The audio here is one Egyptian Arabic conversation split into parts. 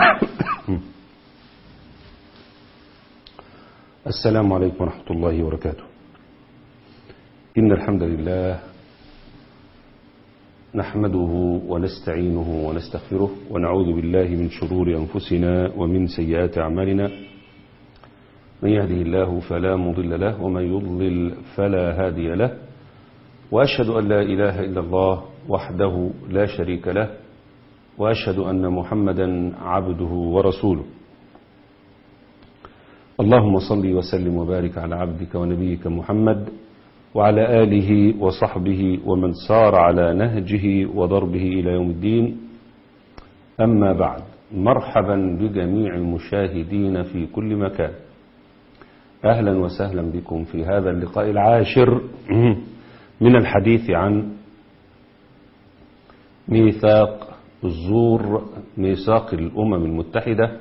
السلام عليكم ورحمة الله وبركاته إن الحمد لله نحمده ونستعينه ونستغفره ونعوذ بالله من شرور أنفسنا ومن سيئات أعمالنا من يهده الله فلا مضل له ومن يضلل فلا هادي له وأشهد أن لا إله إلا الله وحده لا شريك له وأشهد أن محمدا عبده ورسوله اللهم صل وسلم وبارك على عبدك ونبيك محمد وعلى آله وصحبه ومن سار على نهجه وضربه إلى يوم الدين أما بعد مرحبا بجميع المشاهدين في كل مكان أهلا وسهلا بكم في هذا اللقاء العاشر من الحديث عن ميثاق الزور ميثاق الأمم المتحدة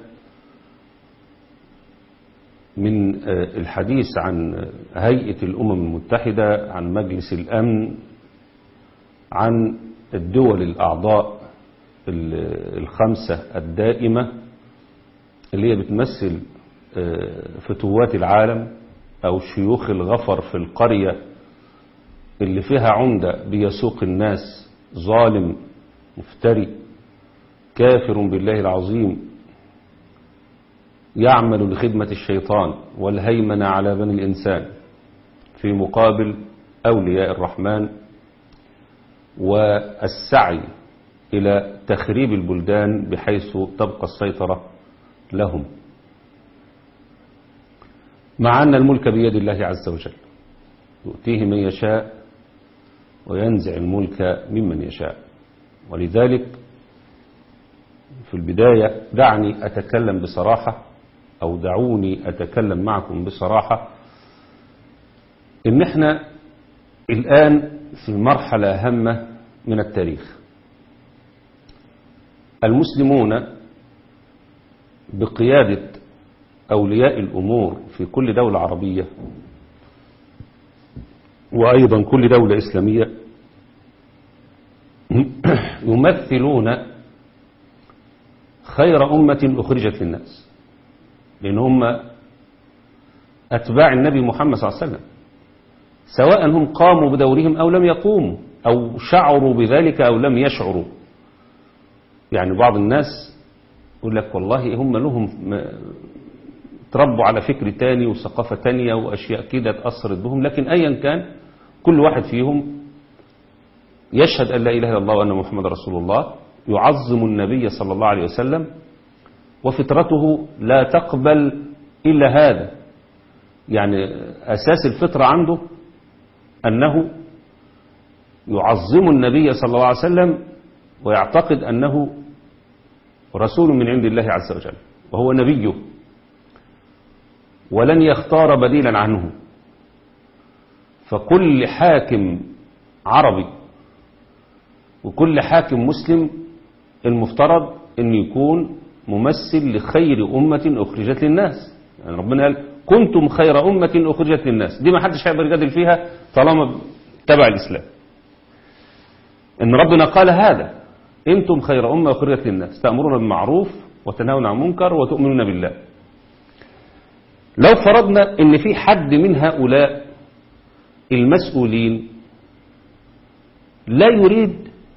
من الحديث عن هيئة الأمم المتحدة عن مجلس الأمن عن الدول الأعضاء الخمسة الدائمة اللي هي بتمثل فتوات العالم أو شيوخ الغفر في القرية اللي فيها عمدة بيسوق الناس ظالم مفتري كافر بالله العظيم يعمل لخدمة الشيطان والهيمنة على بني الإنسان في مقابل أولياء الرحمن والسعي إلى تخريب البلدان بحيث تبقى السيطرة لهم مع أن الملك بيد الله عز وجل يؤتيه من يشاء وينزع الملك ممن يشاء ولذلك في البداية دعني أتكلم بصراحة أو دعوني أتكلم معكم بصراحة إن إحنا الآن في مرحلة هامة من التاريخ المسلمون بقيادة أولياء الأمور في كل دولة عربية وأيضا كل دولة إسلامية يمثلون خير أمة أخرجت للناس لأن هم أتباع النبي محمد صلى الله عليه وسلم سواء هم قاموا بدورهم أو لم يقوموا أو شعروا بذلك أو لم يشعروا يعني بعض الناس يقول لك والله هم لهم تربوا على فكر تاني وثقافة تانية وأشياء كده تأثرت بهم لكن أيا كان كل واحد فيهم يشهد أن لا إله إلا الله وأن محمد رسول الله يعظم النبي صلى الله عليه وسلم وفطرته لا تقبل إلا هذا يعني أساس الفطرة عنده أنه يعظم النبي صلى الله عليه وسلم ويعتقد أنه رسول من عند الله عز وجل وهو نبيه ولن يختار بديلا عنه فكل حاكم عربي وكل حاكم مسلم المفترض أن يكون ممثل لخير أمة أخرجت للناس يعني ربنا قال كنتم خير أمة أخرجت للناس دي ما حدش هيقدر يجادل فيها طالما تبع الإسلام إن ربنا قال هذا أنتم خير أمة أخرجت للناس تأمرون بالمعروف وتنهون عن المنكر وتؤمنون بالله لو فرضنا ان في حد من هؤلاء المسؤولين لا يريد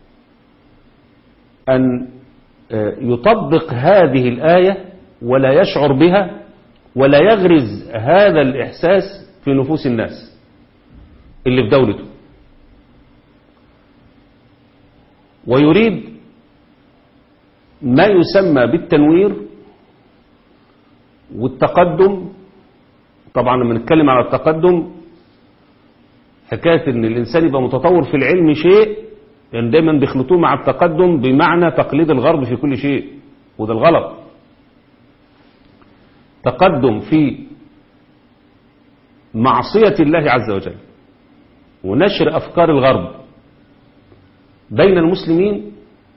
أن يطبق هذه الآية ولا يشعر بها ولا يغرز هذا الإحساس في نفوس الناس اللي في دولته ويريد ما يسمى بالتنوير والتقدم طبعا لما نتكلم على التقدم حكاية ان الانسان يبقى متطور في العلم شيء لان دايما بيخلطوه مع التقدم بمعنى تقليد الغرب في كل شيء وده الغلط تقدم في معصية الله عز وجل ونشر أفكار الغرب بين المسلمين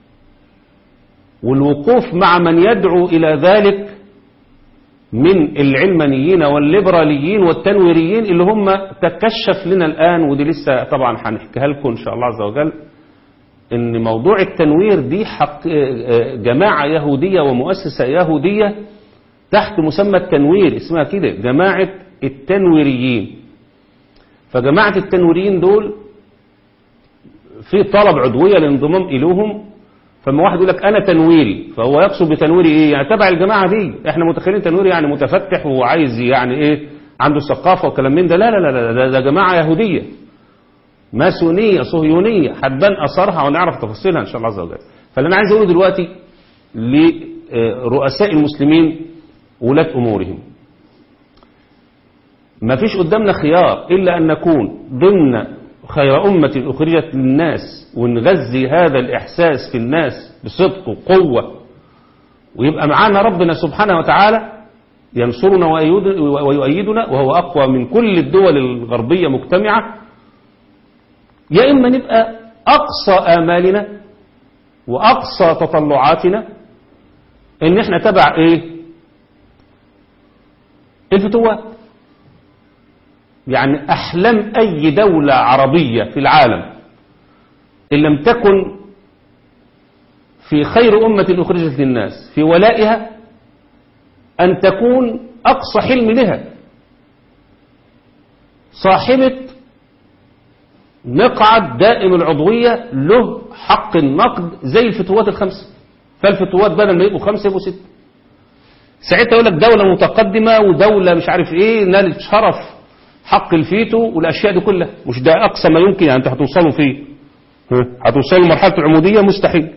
والوقوف مع من يدعو إلى ذلك من العلمانيين والليبراليين والتنويريين اللي هم تكشف لنا الآن ودي لسه طبعا هنحكيها لكم إن شاء الله عز وجل ان موضوع التنوير دي حق جماعة يهودية ومؤسسة يهودية تحت مسمى التنوير اسمها كده جماعة التنويريين فجماعة التنويريين دول في طلب عضوية للانضمام إليهم فما واحد يقول لك أنا تنويري فهو يقصد بتنويري إيه يعني تبع الجماعة دي إحنا متخيلين تنويري يعني متفتح وعايز يعني إيه عنده ثقافة وكلام من ده لا لا لا لا ده, ده جماعة يهودية ماسونية صهيونية هتبان أثرها ونعرف تفاصيلها إن شاء الله عز وجل فاللي أنا عايز أقوله دلوقتي لرؤساء المسلمين ولاة أمورهم ما فيش قدامنا خيار إلا أن نكون ضمن خير أمة أخرجت للناس ونغذي هذا الإحساس في الناس بصدق وقوة ويبقى معانا ربنا سبحانه وتعالى ينصرنا ويؤيدنا وهو أقوى من كل الدول الغربية مجتمعة يا إما نبقى أقصى آمالنا وأقصى تطلعاتنا إن إحنا تبع إيه الفتوات يعني أحلام أي دولة عربية في العالم إن لم تكن في خير أمة أخرجت للناس في ولائها أن تكون أقصى حلم لها صاحبة مقعد دائم العضوية له حق النقد زي الفتوات الخمسة فالفتوات بدل ما يبقوا خمسة يبقوا ستة ساعتها يقول لك دولة متقدمة ودولة مش عارف ايه نالت شرف حق الفيتو والاشياء دي كلها مش ده اقصى ما يمكن يعني انت هتوصلوا فيه هتوصلوا لمرحلة العمودية مستحيل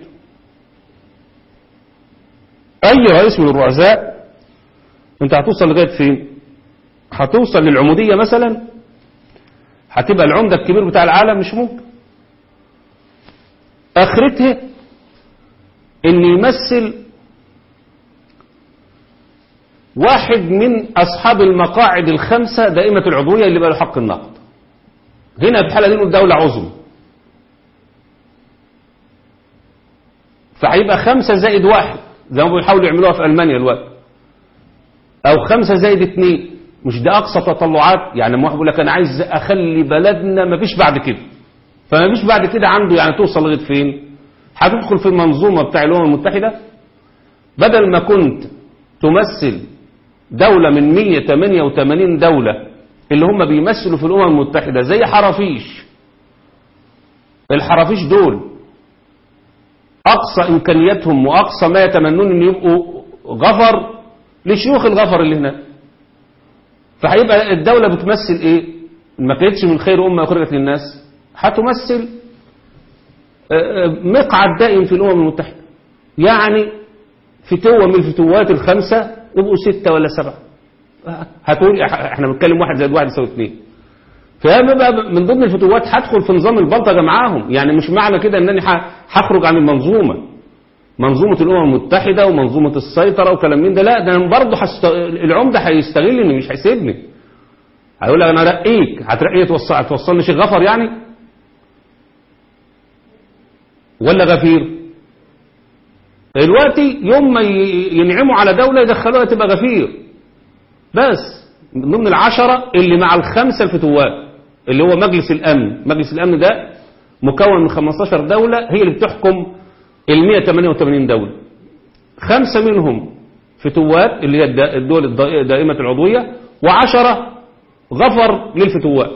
اي رئيس من الرؤساء انت هتوصل لغاية فين هتوصل للعمودية مثلا هتبقى العمدة الكبير بتاع العالم مش ممكن اخرتها ان يمثل واحد من أصحاب المقاعد الخمسة دائمة العضوية اللي بقى له حق النقد هنا في الحالة دي نقول دولة عظمى فهيبقى خمسة زائد واحد زي ما بيحاولوا يعملوها في ألمانيا الوقت أو خمسة زائد اثنين مش ده أقصى تطلعات يعني ما واحد بيقول لك أنا عايز أخلي بلدنا ما فيش بعد كده فما فيش بعد كده عنده يعني توصل لغاية فين هتدخل في المنظومة بتاع الأمم المتحدة بدل ما كنت تمثل دولة من 188 دولة اللي هم بيمثلوا في الأمم المتحدة زي حرافيش الحرافيش دول أقصى إمكانياتهم وأقصى ما يتمنون أن يبقوا غفر لشيوخ الغفر اللي هناك فهيبقى الدولة بتمثل إيه ما كانتش من خير أمة أخرجت للناس هتمثل مقعد دائم في الأمم المتحدة يعني فتوة من الفتوات الخمسة يبقوا ستة ولا سبعة هتقول احنا بنتكلم واحد زائد واحد يساوي اثنين فهم بقى من ضمن الفتوات هدخل في نظام البلطجة معاهم يعني مش معنى كده انني هخرج عن المنظومة منظومة الامم المتحدة ومنظومة السيطرة وكلام من ده لا ده انا برضه حست... العمدة هيستغلني مش هيسيبني هيقول لك انا ارقيك هترقيه توصل هتوصلني شيخ غفر يعني ولا غفير دلوقتي يوم ما ينعموا على دولة يدخلوها تبقى غفير بس من ضمن العشرة اللي مع الخمسة الفتوات اللي هو مجلس الأمن مجلس الأمن ده مكون من 15 دولة هي اللي بتحكم ال 188 دولة خمسة منهم فتوات اللي هي الدول الدائمة العضوية وعشرة غفر للفتوات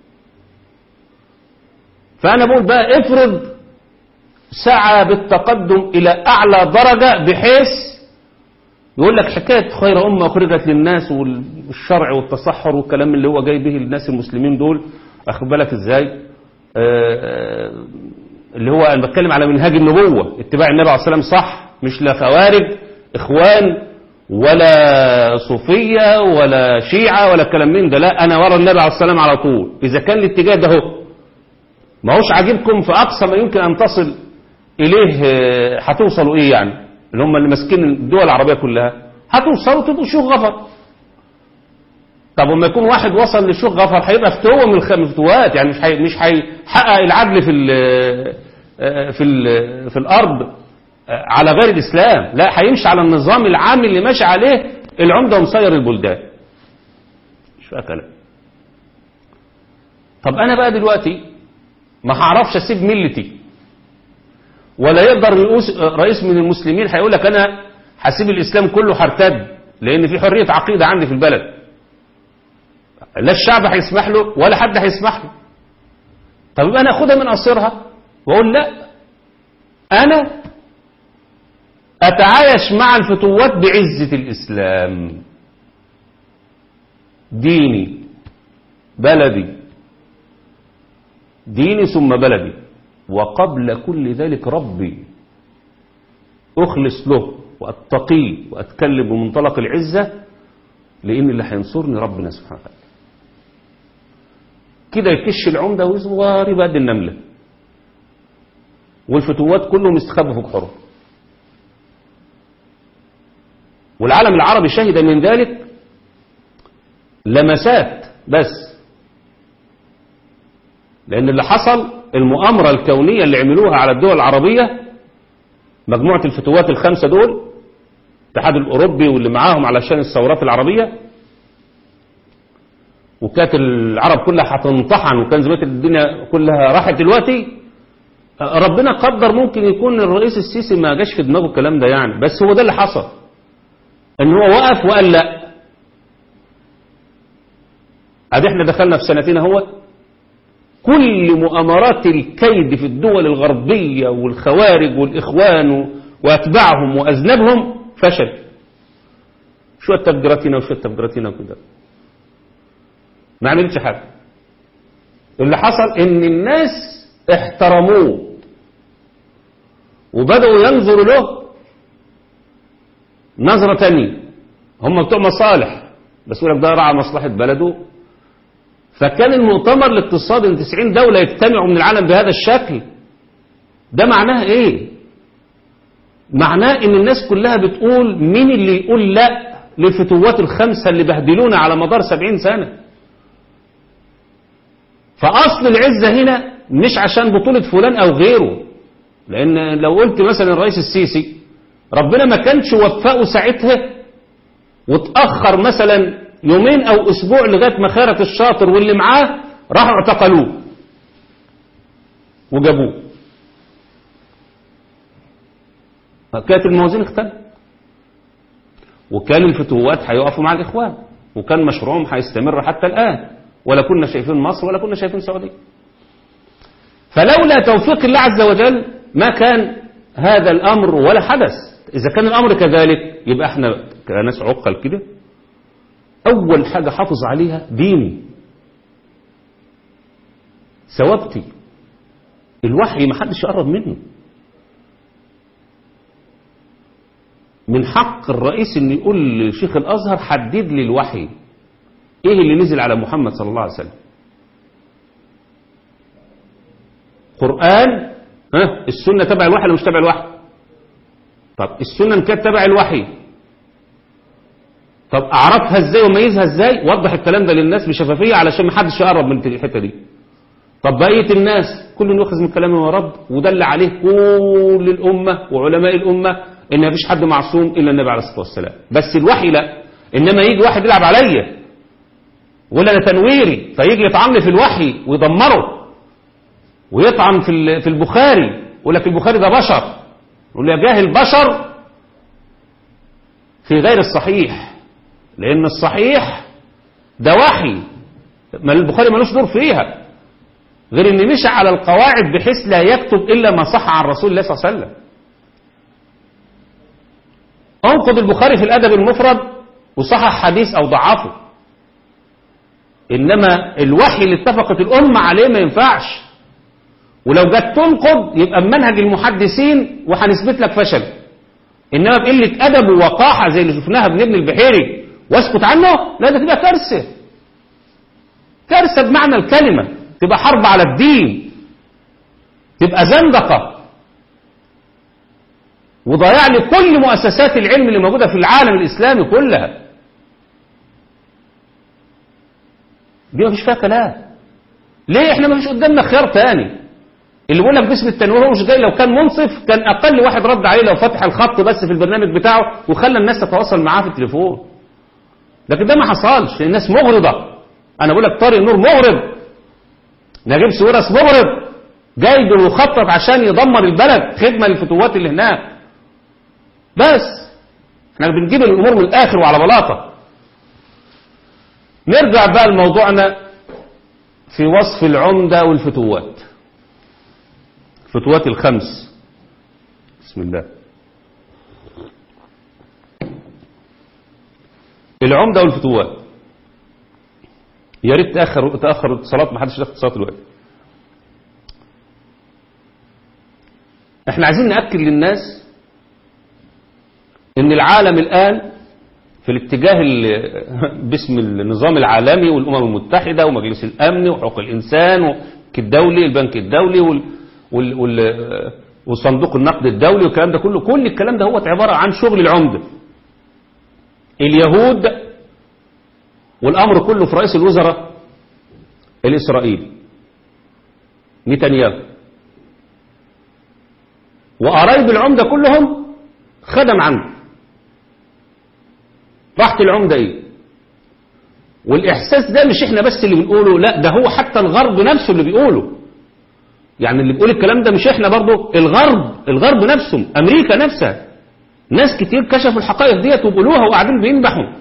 فأنا بقول بقى افرض سعى بالتقدم إلى أعلى درجة بحيث يقول لك حكاية خير أمة أخرجت للناس والشرع والتصحر والكلام اللي هو جاي به الناس المسلمين دول أخد بالك إزاي آه اللي هو أنا بتكلم على منهاج النبوة اتباع النبي عليه الصلاة والسلام صح مش لا خوارج إخوان ولا صوفية ولا شيعة ولا الكلام من ده لا أنا ورا النبي عليه الصلاة والسلام على طول إذا كان الاتجاه ده هو ما هوش عاجبكم في أقصى ما يمكن أن تصل إليه هتوصلوا إيه يعني اللي هم اللي ماسكين الدول العربية كلها هتوصلوا تبقوا شيوخ غفر طب وما يكون واحد وصل لشيوخ غفر هيبقى فتوة من الفتوات يعني مش حي مش هيحقق العدل في ال في ال في الأرض على غير الإسلام لا هيمشي على النظام العام اللي ماشي عليه العمدة ومسير البلدان مش فيها كلام طب أنا بقى دلوقتي ما هعرفش أسيب ملتي ولا يقدر رئيس, رئيس من المسلمين هيقول لك أنا هسيب الإسلام كله هرتد لأن في حرية عقيدة عندي في البلد لا الشعب هيسمح له ولا حد هيسمح له طب يبقى أنا أخدها من قصرها وأقول لا أنا أتعايش مع الفتوات بعزة الإسلام ديني بلدي ديني ثم بلدي وقبل كل ذلك ربي أخلص له وأتقيه وأتكلم بمنطلق العزة لأن اللي هينصرني ربنا سبحانه وتعالى كده يكش العمدة ويصغر يبقى قد النملة والفتوات كلهم يستخبوا فوق حرم والعالم العربي شهد من ذلك لمسات بس لأن اللي حصل المؤامرة الكونية اللي عملوها على الدول العربية مجموعة الفتوات الخمسة دول الاتحاد الأوروبي واللي معاهم علشان الثورات العربية وكانت العرب كلها هتنطحن وكان زمان الدنيا كلها راحت دلوقتي ربنا قدر ممكن يكون الرئيس السيسي ما جاش في دماغه الكلام ده يعني بس هو ده اللي حصل ان هو وقف وقال لا ادي احنا دخلنا في سنتين اهوت كل مؤامرات الكيد في الدول الغربية والخوارج والإخوان وأتباعهم وأذنبهم فشل شوية تفجيرات هنا وشوية تفجيرات هنا وكده ما عملتش حاجة اللي حصل ان الناس احترموه وبدأوا ينظروا له نظرة تانية هم بتوع مصالح بس يقول لك ده راعى مصلحة بلده فكان المؤتمر الاقتصادي ان 90 دولة يجتمعوا من العالم بهذا الشكل ده معناه ايه معناه ان الناس كلها بتقول مين اللي يقول لا للفتوات الخمسة اللي بهدلونا على مدار 70 سنة فأصل العزة هنا مش عشان بطولة فلان أو غيره لأن لو قلت مثلا الرئيس السيسي ربنا ما كانش وفقه ساعتها وتأخر مثلا يومين أو أسبوع لغاية ما خيرت الشاطر واللي معاه راحوا اعتقلوه وجابوه فكانت الموازين اختلفت وكان الفتوات هيقفوا مع الإخوان وكان مشروعهم هيستمر حتى الآن ولا كنا شايفين مصر ولا كنا شايفين السعودية فلولا توفيق الله عز وجل ما كان هذا الأمر ولا حدث إذا كان الأمر كذلك يبقى احنا كناس عقل كده أول حاجة حافظ عليها ديني ثوابتي الوحي ما حدش يقرب منه من حق الرئيس ان يقول لشيخ الازهر حدد لي الوحي ايه اللي نزل على محمد صلى الله عليه وسلم قرآن ها السنة تبع الوحي ولا مش تبع الوحي طب السنة كانت تبع الوحي طب اعرفها ازاي وميزها ازاي وضح الكلام ده للناس بشفافية علشان ما حدش يقرب من الحتة دي طب بقية الناس كل يؤخذ من كلامه ورد ودل عليه كل الأمة وعلماء الأمة إن مفيش حد معصوم إلا النبي عليه الصلاة والسلام بس الوحي لا إنما يجي واحد يلعب عليا ولا أنا تنويري فيجي يطعن في الوحي ويدمره ويطعن في في البخاري يقول لك البخاري ده بشر يقول يا جاهل بشر في غير الصحيح لأن الصحيح ده وحي ما البخاري ملوش دور فيها غير ان مشى على القواعد بحيث لا يكتب الا ما صح عن رسول الله صلى الله عليه وسلم انقض البخاري في الادب المفرد وصحح حديث او ضعفه انما الوحي اللي اتفقت الامه عليه ما ينفعش ولو جت تنقض يبقى بمنهج المحدثين وهنثبت لك فشل انما بقله ادب ووقاحه زي اللي شفناها بن ابن البحيري واسكت عنه لا ده تبقى كارثه كارثه بمعنى الكلمه تبقى حرب على الدين تبقى زندقة وضياع لكل مؤسسات العلم اللي موجودة في العالم الإسلامي كلها دي مفيش فيها كلام ليه احنا مفيش قدامنا خيار تاني اللي بيقول لك باسم التنوير هو مش جاي لو كان منصف كان اقل واحد رد عليه لو فتح الخط بس في البرنامج بتاعه وخلى الناس تتواصل معاه في التليفون لكن ده ما حصلش الناس مغرضة انا بقول لك طارق النور مغرض نجيب سويرس مغرض جاي بمخطط عشان يدمر البلد خدمة للفتوات اللي هناك بس احنا بنجيب الامور من الاخر وعلى بلاطة نرجع بقى لموضوعنا في وصف العمدة والفتوات الفتوات الخمس بسم الله العمدة والفتوات يا ريت تأخر تأخر الاتصالات ما حدش ياخد اتصالات دلوقتي احنا عايزين نأكد للناس ان العالم الآن في الاتجاه ال- باسم النظام العالمي والأمم المتحدة ومجلس الأمن وحقوق الإنسان والبنك الدولي البنك الدولي وال وال وال وصندوق النقد الدولي والكلام ده كله كل الكلام ده هو عبارة عن شغل العمدة اليهود والأمر كله في رئيس الوزراء الإسرائيلي نتنياهو وقرايب العمدة كلهم خدم عنده راحت العمدة ايه والإحساس ده مش احنا بس اللي بنقوله لا ده هو حتى الغرب نفسه اللي بيقوله يعني اللي بيقول الكلام ده مش احنا برضه الغرب الغرب نفسهم أمريكا نفسها ناس كتير كشفوا الحقائق ديت وبيقولوها وقاعدين بينبحوا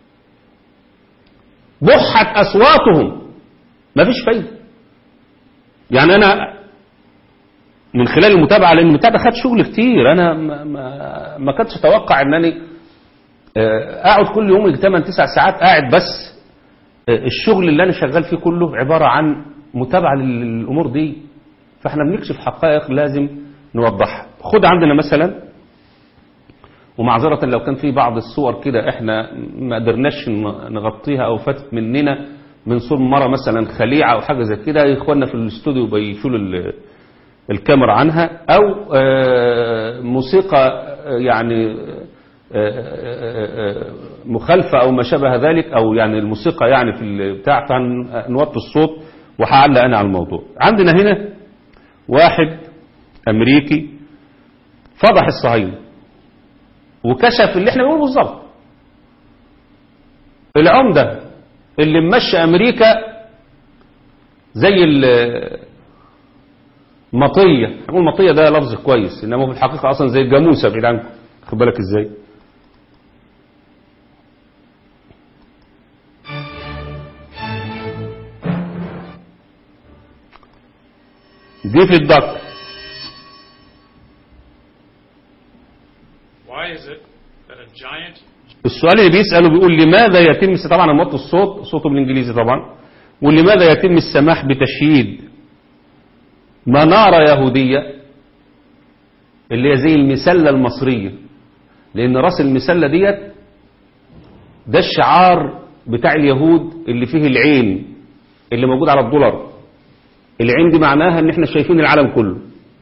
بحت أصواتهم مفيش فايدة يعني أنا من خلال المتابعة لأن المتابعة خد شغل كتير أنا ما, ما, ما كنتش أتوقع أنني آه، أقعد كل يوم 8 9 ساعات قاعد بس آه، الشغل اللي أنا شغال فيه كله عبارة عن متابعة للأمور دي فاحنا بنكشف حقائق لازم نوضحها خد عندنا مثلا ومعذرة لو كان في بعض الصور كده احنا ما قدرناش ن- نغطيها او فاتت مننا من صور مرة مثلا خليعة او حاجة زي كده اخواننا في الاستوديو بيشيلوا ال- الكاميرا عنها او آه، موسيقى آه، يعني آه، آه، آه، مخالفة او ما شابه ذلك او يعني الموسيقى يعني في البتاع فنوطي الصوت وهعلق انا على الموضوع عندنا هنا واحد امريكي فضح الصهاينه وكشف اللي احنا بنقوله بالظبط العمدة اللي ممشي امريكا زي المطية هنقول مطية ده لفظ كويس انما في الحقيقة اصلا زي الجاموسة بعيد عنكم خد بالك ازاي ديفيد داك Why is it that a giant السؤال اللي بيسأله بيقول لماذا يتم طبعا انا موطي الصوت صوته بالانجليزي طبعا ولماذا يتم السماح بتشييد منارة يهودية اللي هي زي المسلة المصرية لأن راس المسلة ديت ده الشعار بتاع اليهود اللي فيه العين اللي موجود على الدولار العين دي معناها ان احنا شايفين العالم كله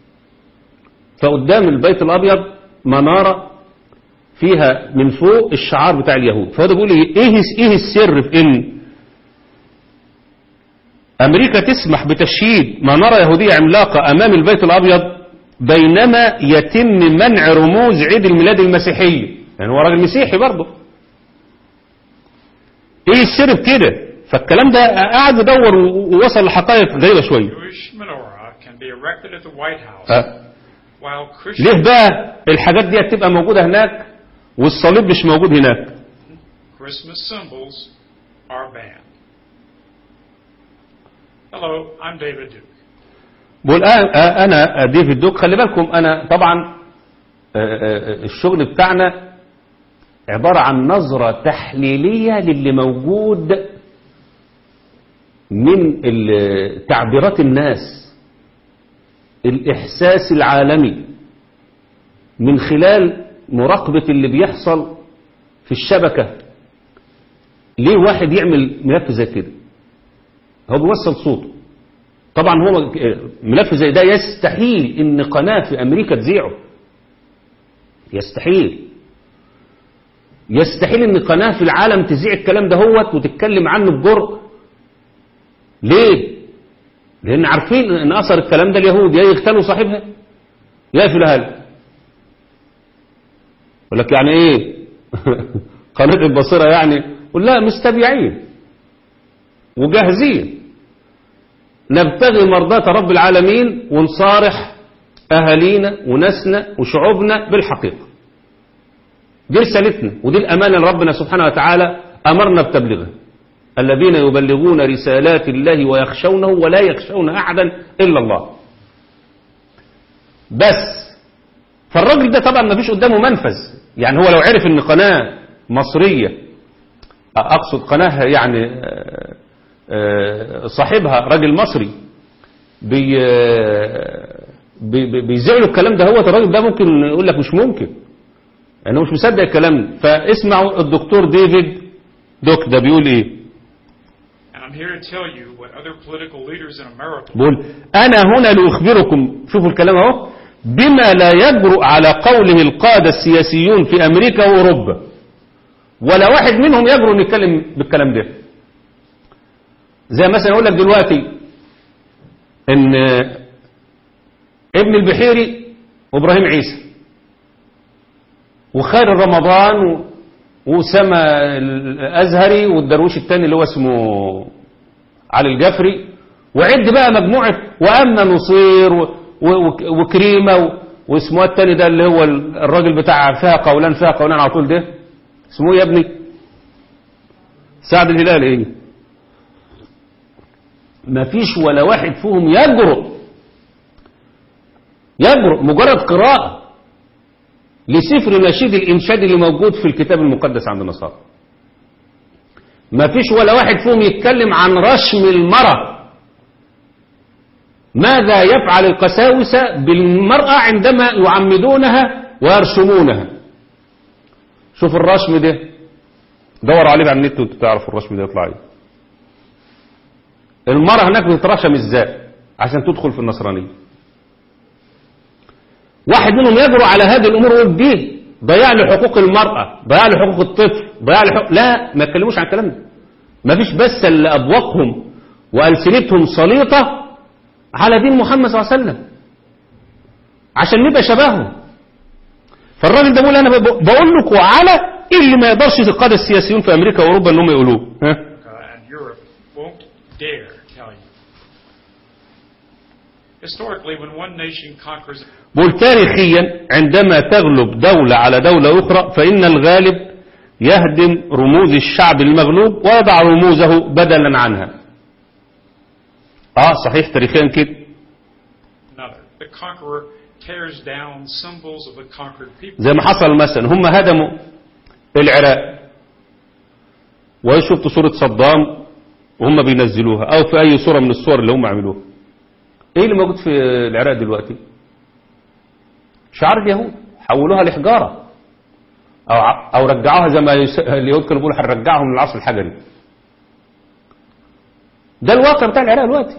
فقدام البيت الابيض منارة فيها من فوق الشعار بتاع اليهود فهو ده بيقول ايه ايه السر في ان امريكا تسمح بتشييد منارة يهودية عملاقة امام البيت الابيض بينما يتم منع رموز عيد الميلاد المسيحية يعني هو راجل مسيحي برضه ايه السر بكده فالكلام ده قعد يدور ووصل لحقائق غريبة شوية Jewish menorah can be erected at the White House أه. while ليه Christian بقى الحاجات دي تبقى موجودة هناك والصليب مش موجود هناك Christmas symbols are banned? Hello, I'm David Duke. بقول آه آه انا ديفيد دوك خلي بالكم انا طبعا آه آه الشغل بتاعنا عبارة عن نظرة تحليلية للي موجود من ال- تعبيرات الناس الإحساس العالمي من خلال مراقبة اللي بيحصل في الشبكة ليه واحد يعمل ملف زي كده هو بيوصل صوته طبعا هو ملف زي ده يستحيل ان قناة في امريكا تذيعه يستحيل يستحيل ان قناة في العالم تذيع الكلام ده هوت وتتكلم عنه بجرء ليه لان عارفين ان اثر الكلام ده اليهود يا يغتالوا صاحبها يا يقفلها له يقول لك يعني ايه قناة البصيرة يعني قل لا مستبيعين وجاهزين نبتغي مرضاة رب العالمين ونصارح أهالينا وناسنا وشعوبنا بالحقيقة دي رسالتنا ودي الأمانة اللي ربنا سبحانه وتعالى أمرنا بتبليغها الذين يبلغون رسالات الله ويخشونه ولا يخشون أحدا إلا الله بس فالراجل ده طبعا ما فيش قدامه منفذ يعني هو لو عرف ان قناة مصرية اقصد قناة يعني آه، آه، صاحبها راجل مصري بي بي- بي- بيذيع له الكلام ده هو الراجل ده ممكن يقول لك مش ممكن يعني هو مش مصدق الكلام ده فاسمعوا الدكتور ديفيد دوك ده بيقول ايه And I'm here to tell you what other political leaders in America بقول أنا هنا لأخبركم شوفوا الكلام اهو بما لا يجرؤ على قوله القادة السياسيون في أمريكا وأوروبا ولا واحد منهم يجرؤ أن يتكلم بالكلام ده زي مثلا أقول لك دلوقتي إن ابن البحيري وإبراهيم عيسى وخير رمضان و- وأسامة الأزهري والدرويش التاني اللي هو اسمه علي الجفري وعد بقى مجموعة وأما نصير و- و- وكريمة و- واسمه التاني ده اللي هو ال- الراجل بتاع فيها قولان فيها قولان على طول ده اسمه إيه يا ابني سعد الهلال ايه ما فيش ولا واحد فيهم يجرؤ يجرؤ مجرد قراءة لسفر نشيد الإنشاد اللي موجود في الكتاب المقدس عند النصارى ما فيش ولا واحد فيهم يتكلم عن رشم المرأة ماذا يفعل القساوسة بالمرأة عندما يعمدونها ويرشمونها شوف الرشم ده دوروا عليه على النت وانتوا تعرفوا الرشم ده يطلع ايه المرأة هناك بتترشم ازاي عشان تدخل في النصرانية واحد منهم يجرؤ على هذه الامور ويقول دي ضياع لحقوق المرأة ضياع لحقوق الطفل ضياع لحقوق لا ما يتكلموش عن الكلام ده ما فيش بس اللي أبواقهم وألسنتهم سليطة على دين محمد صلى الله عليه وسلم عشان نبقى شبههم فالراجل ده بيقول أنا ب- بقول لكم على اللي ما يقدرش القادة السياسيون في أمريكا وأوروبا إنهم يقولوه ها and Europe won't dare tell you. Historically, when one nation conquers بقول تاريخيا عندما تغلب دولة على دولة أخرى فإن الغالب يهدم رموز الشعب المغلوب ويضع رموزه بدلا عنها اه صحيح تاريخيا كده another, the conqueror tears down symbols of the conquered people. زي ما حصل مثلا هم هدموا العراق ويشوفوا صورة صدام وهم بينزلوها او في اي صورة من الصور اللي هم عملوها ايه اللي موجود في العراق دلوقتي شعار اليهود حولوها لحجارة او ع- او رجعوها زي ما يس- اليهود كانوا بيقولوا هنرجعهم للعصر الحجري ده الواقع بتاع العراق دلوقتي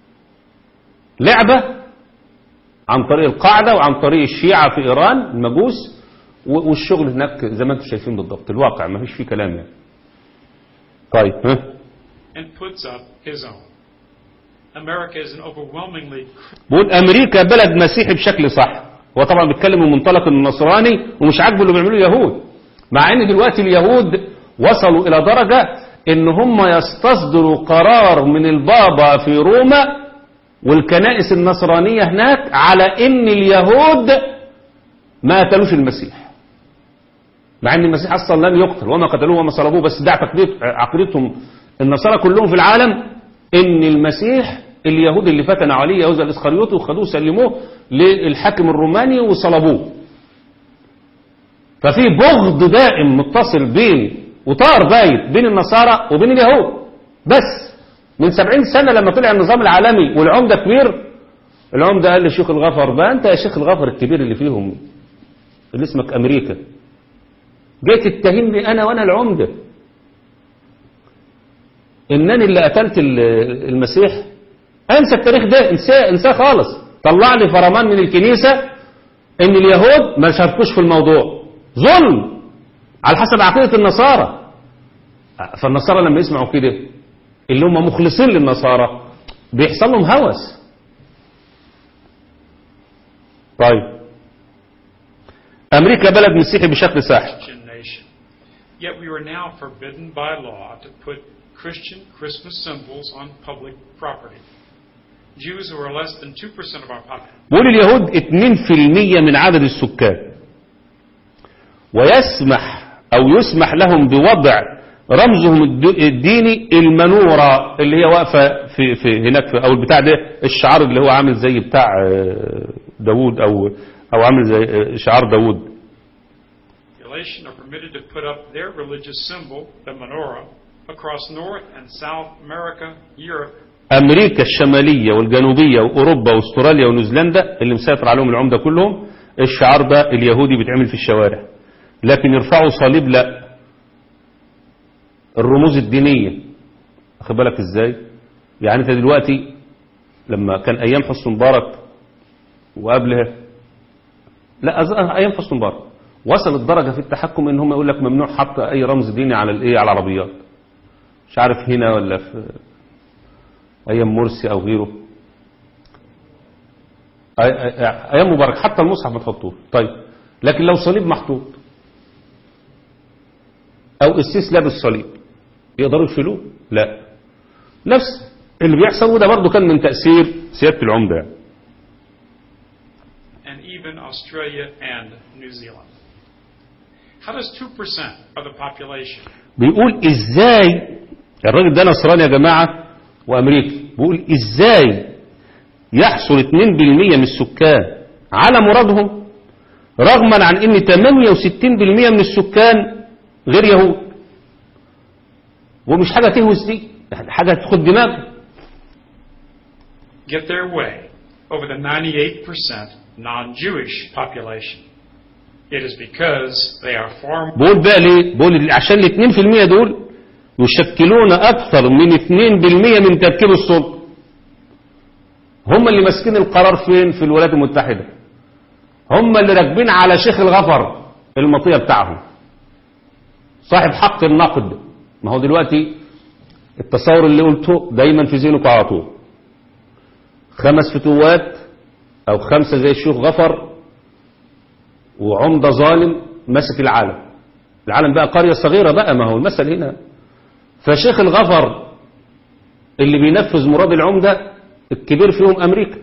لعبة عن طريق القاعدة وعن طريق الشيعة في إيران المجوس و- والشغل هناك زي ما انتم شايفين بالضبط الواقع ما فيش فيه كلام يعني طيب ها and puts up his own. America is an overwhelmingly بقول أمريكا بلد مسيحي بشكل صح هو طبعا بيتكلم من منطلق النصراني ومش عاجبه اللي بيعملوه اليهود مع ان دلوقتي اليهود وصلوا إلى درجة ان هم يستصدروا قرار من البابا في روما والكنائس النصرانية هناك على ان اليهود ما قتلوش المسيح مع ان المسيح اصلا لم يقتل وما قتلوه وما صلبوه بس ده عقيدت- عقيدتهم النصارى كلهم في العالم ان المسيح اليهود اللي فتنوا عليه يهوذا الاسخريوطي وخدوه سلموه للحاكم الروماني وصلبوه ففي بغض دائم متصل بين وطار بايت بين النصارى وبين اليهود بس من سبعين سنة لما طلع النظام العالمي والعمدة كبير العمدة قال للشيخ الغفر بقى انت يا شيخ الغفر الكبير اللي فيهم اللي اسمك امريكا جيت تتهمني انا وانا العمدة انني اللي قتلت ال- المسيح انسى التاريخ ده انساه انساه خالص طلع لي فرمان من الكنيسة ان اليهود ما شاركوش في الموضوع ظلم على حسب عقيدة النصارى فالنصارى لما يسمعوا كده اللي هم مخلصين للنصارى بيحصل لهم هوس طيب امريكا بلد مسيحي بشكل ساحق Christian nation. Yet we are now forbidden by law to put Christian Christmas symbols on public property. Jews who are less than 2% of our population. بيقول اليهود 2% من عدد السكان ويسمح أو يسمح لهم بوضع رمزهم الد- الديني المنورة اللي هي واقفة في, في هناك في أو البتاع ده الشعار اللي هو عامل زي بتاع آه، داوود أو أو عامل زي آه، شعار داوود Galatians are permitted to put up their religious symbol, the menorah, across North and South America, Europe, أمريكا الشمالية والجنوبية وأوروبا وأستراليا ونيوزيلندا اللي مسيطر عليهم العمدة كلهم الشعار ده اليهودي بيتعمل في الشوارع لكن يرفعوا صليب لا الرموز الدينية أخد بالك إزاي يعني أنت دلوقتي لما كان أيام حسن مبارك وقبلها لا أظن أيام حسن مبارك وصل الدرجة في التحكم إن هم يقول لك ممنوع حط أي رمز ديني على الإيه على العربيات مش عارف هنا ولا في أيام مرسي أو غيره أي- أي- أيام مبارك حتى المصحف ما تحطوه طيب لكن لو صليب محطوط أو السيس لابس صليب يقدروا يشيلوه لا نفس اللي بيحصل وده برضه كان من تأثير سيادة العمدة يعني. and even Australia and New Zealand. How does 2% of the population بيقول ازاي الراجل ده نصراني يا جماعة وامريكي بيقول ازاي يحصل 2% من السكان على مرادهم رغما عن ان 68% من السكان غير يهود ومش حاجة تهوس دي يعني حاجة تاخد دماغ get their way over the 98% non-Jewish population? It is because they are far more بقول بقى ليه بقول عشان ال 2% دول يشكلون اكثر من 2% من تركيب السلطة هم اللي ماسكين القرار فين في الولايات المتحدة هم اللي راكبين على شيخ الغفر المطية بتاعهم صاحب حق النقد ما هو دلوقتي التصور اللي قلته دايما في ذهنك على طول خمس فتوات او خمسة زي الشيخ غفر وعمدة ظالم ماسك العالم العالم بقى قرية صغيرة بقى ما هو المثل هنا فشيخ الغفر اللي بينفذ مراد العمدة الكبير فيهم أمريكا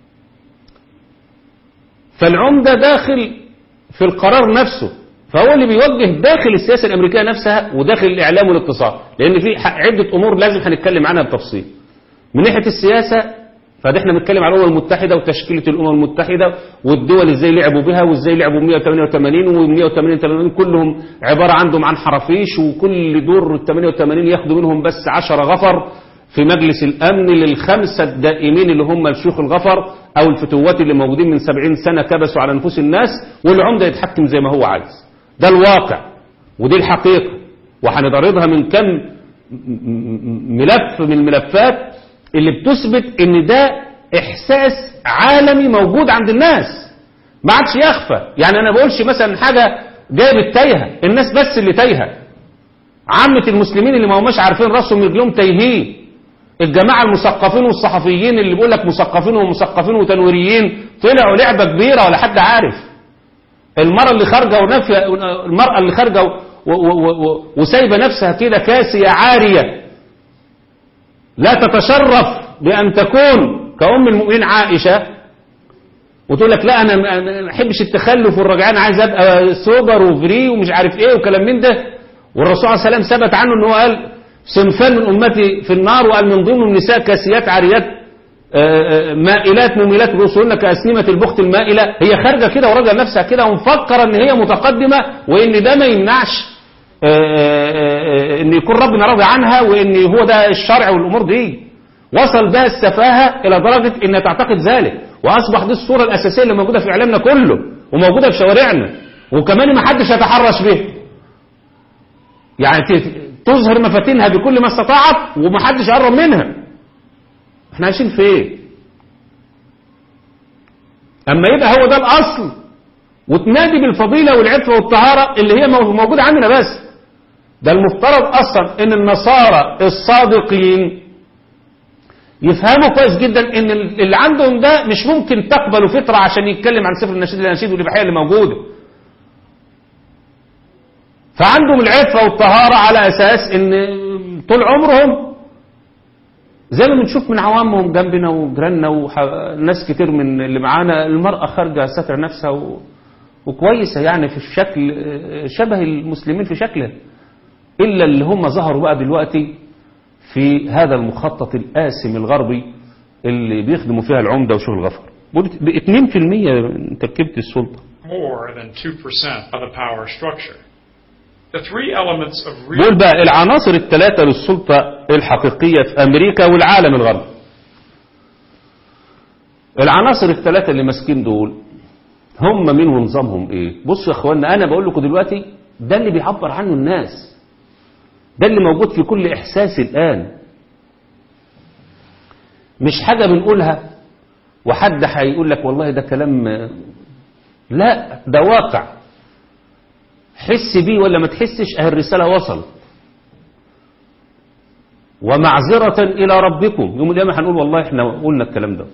فالعمدة داخل في القرار نفسه فهو اللي بيوجه داخل السياسة الأمريكية نفسها وداخل الإعلام والاقتصاد لأن في ح- عدة أمور لازم هنتكلم عنها بتفصيل من ناحية السياسة فده احنا بنتكلم على الأمم المتحدة وتشكيلة الأمم المتحدة والدول ازاي لعبوا بها وازاي لعبوا 188 و 188 كلهم عبارة عندهم عن حرافيش وكل دور ال 88 ياخدوا منهم بس 10 غفر في مجلس الأمن للخمسة الدائمين اللي هم الشيوخ الغفر أو الفتوات اللي موجودين من 70 سنة كبسوا على نفوس الناس والعمدة يتحكم زي ما هو عايز ده الواقع ودي الحقيقة وهنضربها من كم م- م- ملف من الملفات اللي بتثبت ان ده احساس عالمي موجود عند الناس ما عادش يخفى يعني انا بقولش مثلا حاجة جايه بالتايهة الناس بس اللي تايهة عامة المسلمين اللي ما هماش عارفين راسهم من رجلهم تايهين الجماعة المثقفين والصحفيين اللي بيقول لك مثقفين ومثقفين وتنويريين طلعوا لعبة كبيرة ولا حد عارف المرأة اللي خارجة ونافية المرأة اللي خارجة و- و- و- و- وسايبة نفسها كده كاسية عارية لا تتشرف بأن تكون كأم المؤمنين عائشة وتقول لك لا أنا ما أحبش التخلف والرجعان عايز أبقى سوبر وفري ومش عارف إيه وكلام من ده والرسول عليه السلام ثبت عنه أنه قال صنفان من أمتي في النار وقال من ضمنهم النساء كاسيات عاريات آه، آه، مائلات مميلات رؤوسهن كأسنمة البخت المائلة هي خارجة كده وراجعة نفسها كده ومفكرة ان هي متقدمة وان ده ما يمنعش آه، آه، آه، ان يكون ربنا راضي عنها وان هو ده الشرع والامور دي وصل بها السفاهة الى درجة ان تعتقد ذلك واصبح دي الصورة الاساسية اللي موجودة في اعلامنا كله وموجودة في شوارعنا وكمان ما حدش يتحرش به يعني ت- تظهر مفاتنها بكل ما استطاعت ومحدش يقرب منها احنا عايشين فين اما يبقى هو ده الاصل وتنادي بالفضيلة والعفة والطهارة اللي هي مو- موجودة عندنا بس ده المفترض اصلا ان النصارى الصادقين يفهموا كويس جدا ان ال- اللي عندهم ده مش ممكن تقبلوا فطرة عشان يتكلم عن سفر النشيد الاناشيد والاباحية اللي موجودة فعندهم العفة والطهارة على اساس ان طول عمرهم زي ما بنشوف من عوامهم جنبنا وجيراننا وناس كتير من اللي معانا المرأة خارجة ستر نفسها و... وكويسة يعني في الشكل آه، شبه المسلمين في شكلها إلا اللي هم ظهروا بقى دلوقتي في هذا المخطط الآسم الغربي اللي بيخدموا فيها العمدة وشغل الغفر ب 2% من تركيبة السلطة more than 2% of the power structure. The three elements of real دول بقى العناصر الثلاثة للسلطة الحقيقية في أمريكا والعالم الغربي العناصر الثلاثة اللي ماسكين دول هم مين ونظامهم ايه بصوا يا اخوانا انا بقول لكم دلوقتي ده اللي بيعبر عنه الناس ده اللي موجود في كل احساس الان مش حاجة بنقولها وحد هيقول لك والله ده كلام لا ده واقع حس بيه ولا ما تحسش اهي الرسالة وصلت ومعذرة إلى ربكم يوم القيامة هنقول والله احنا قلنا الكلام ده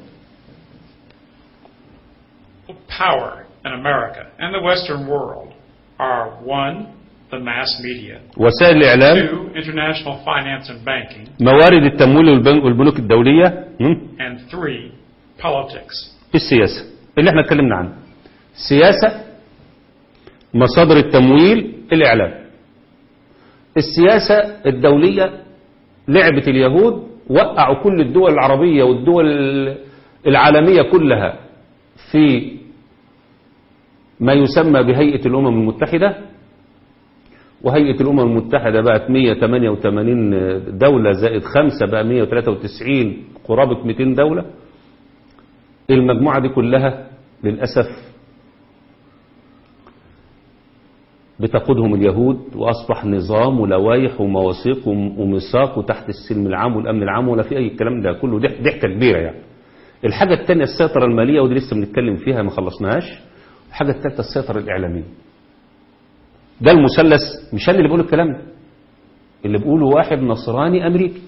power in America and the Western world are one, the mass media, وسائل الإعلام two, international finance and banking, موارد التمويل والبنك والبنوك الدولية م? and three, politics. السياسة اللي احنا اتكلمنا عنه السياسة مصادر التمويل الإعلام السياسة الدولية لعبة اليهود وقعوا كل الدول العربية والدول العالمية كلها في ما يسمى بهيئة الأمم المتحدة وهيئة الأمم المتحدة بقت 188 دولة زائد خمسة بقى 193 قرابة 200 دولة المجموعة دي كلها للأسف بتقودهم اليهود وأصبح نظام ولوائح ومواثيق وميثاق وتحت السلم العام والأمن العام ولا في أي الكلام ده كله ضح- ضحكة كبيرة يعني الحاجة الثانية السيطرة المالية ودي لسه بنتكلم فيها ما خلصناهاش الحاجة الثالثة السيطرة الإعلامية ده المثلث مش أنا اللي بقول الكلام ده اللي بيقوله واحد نصراني أمريكي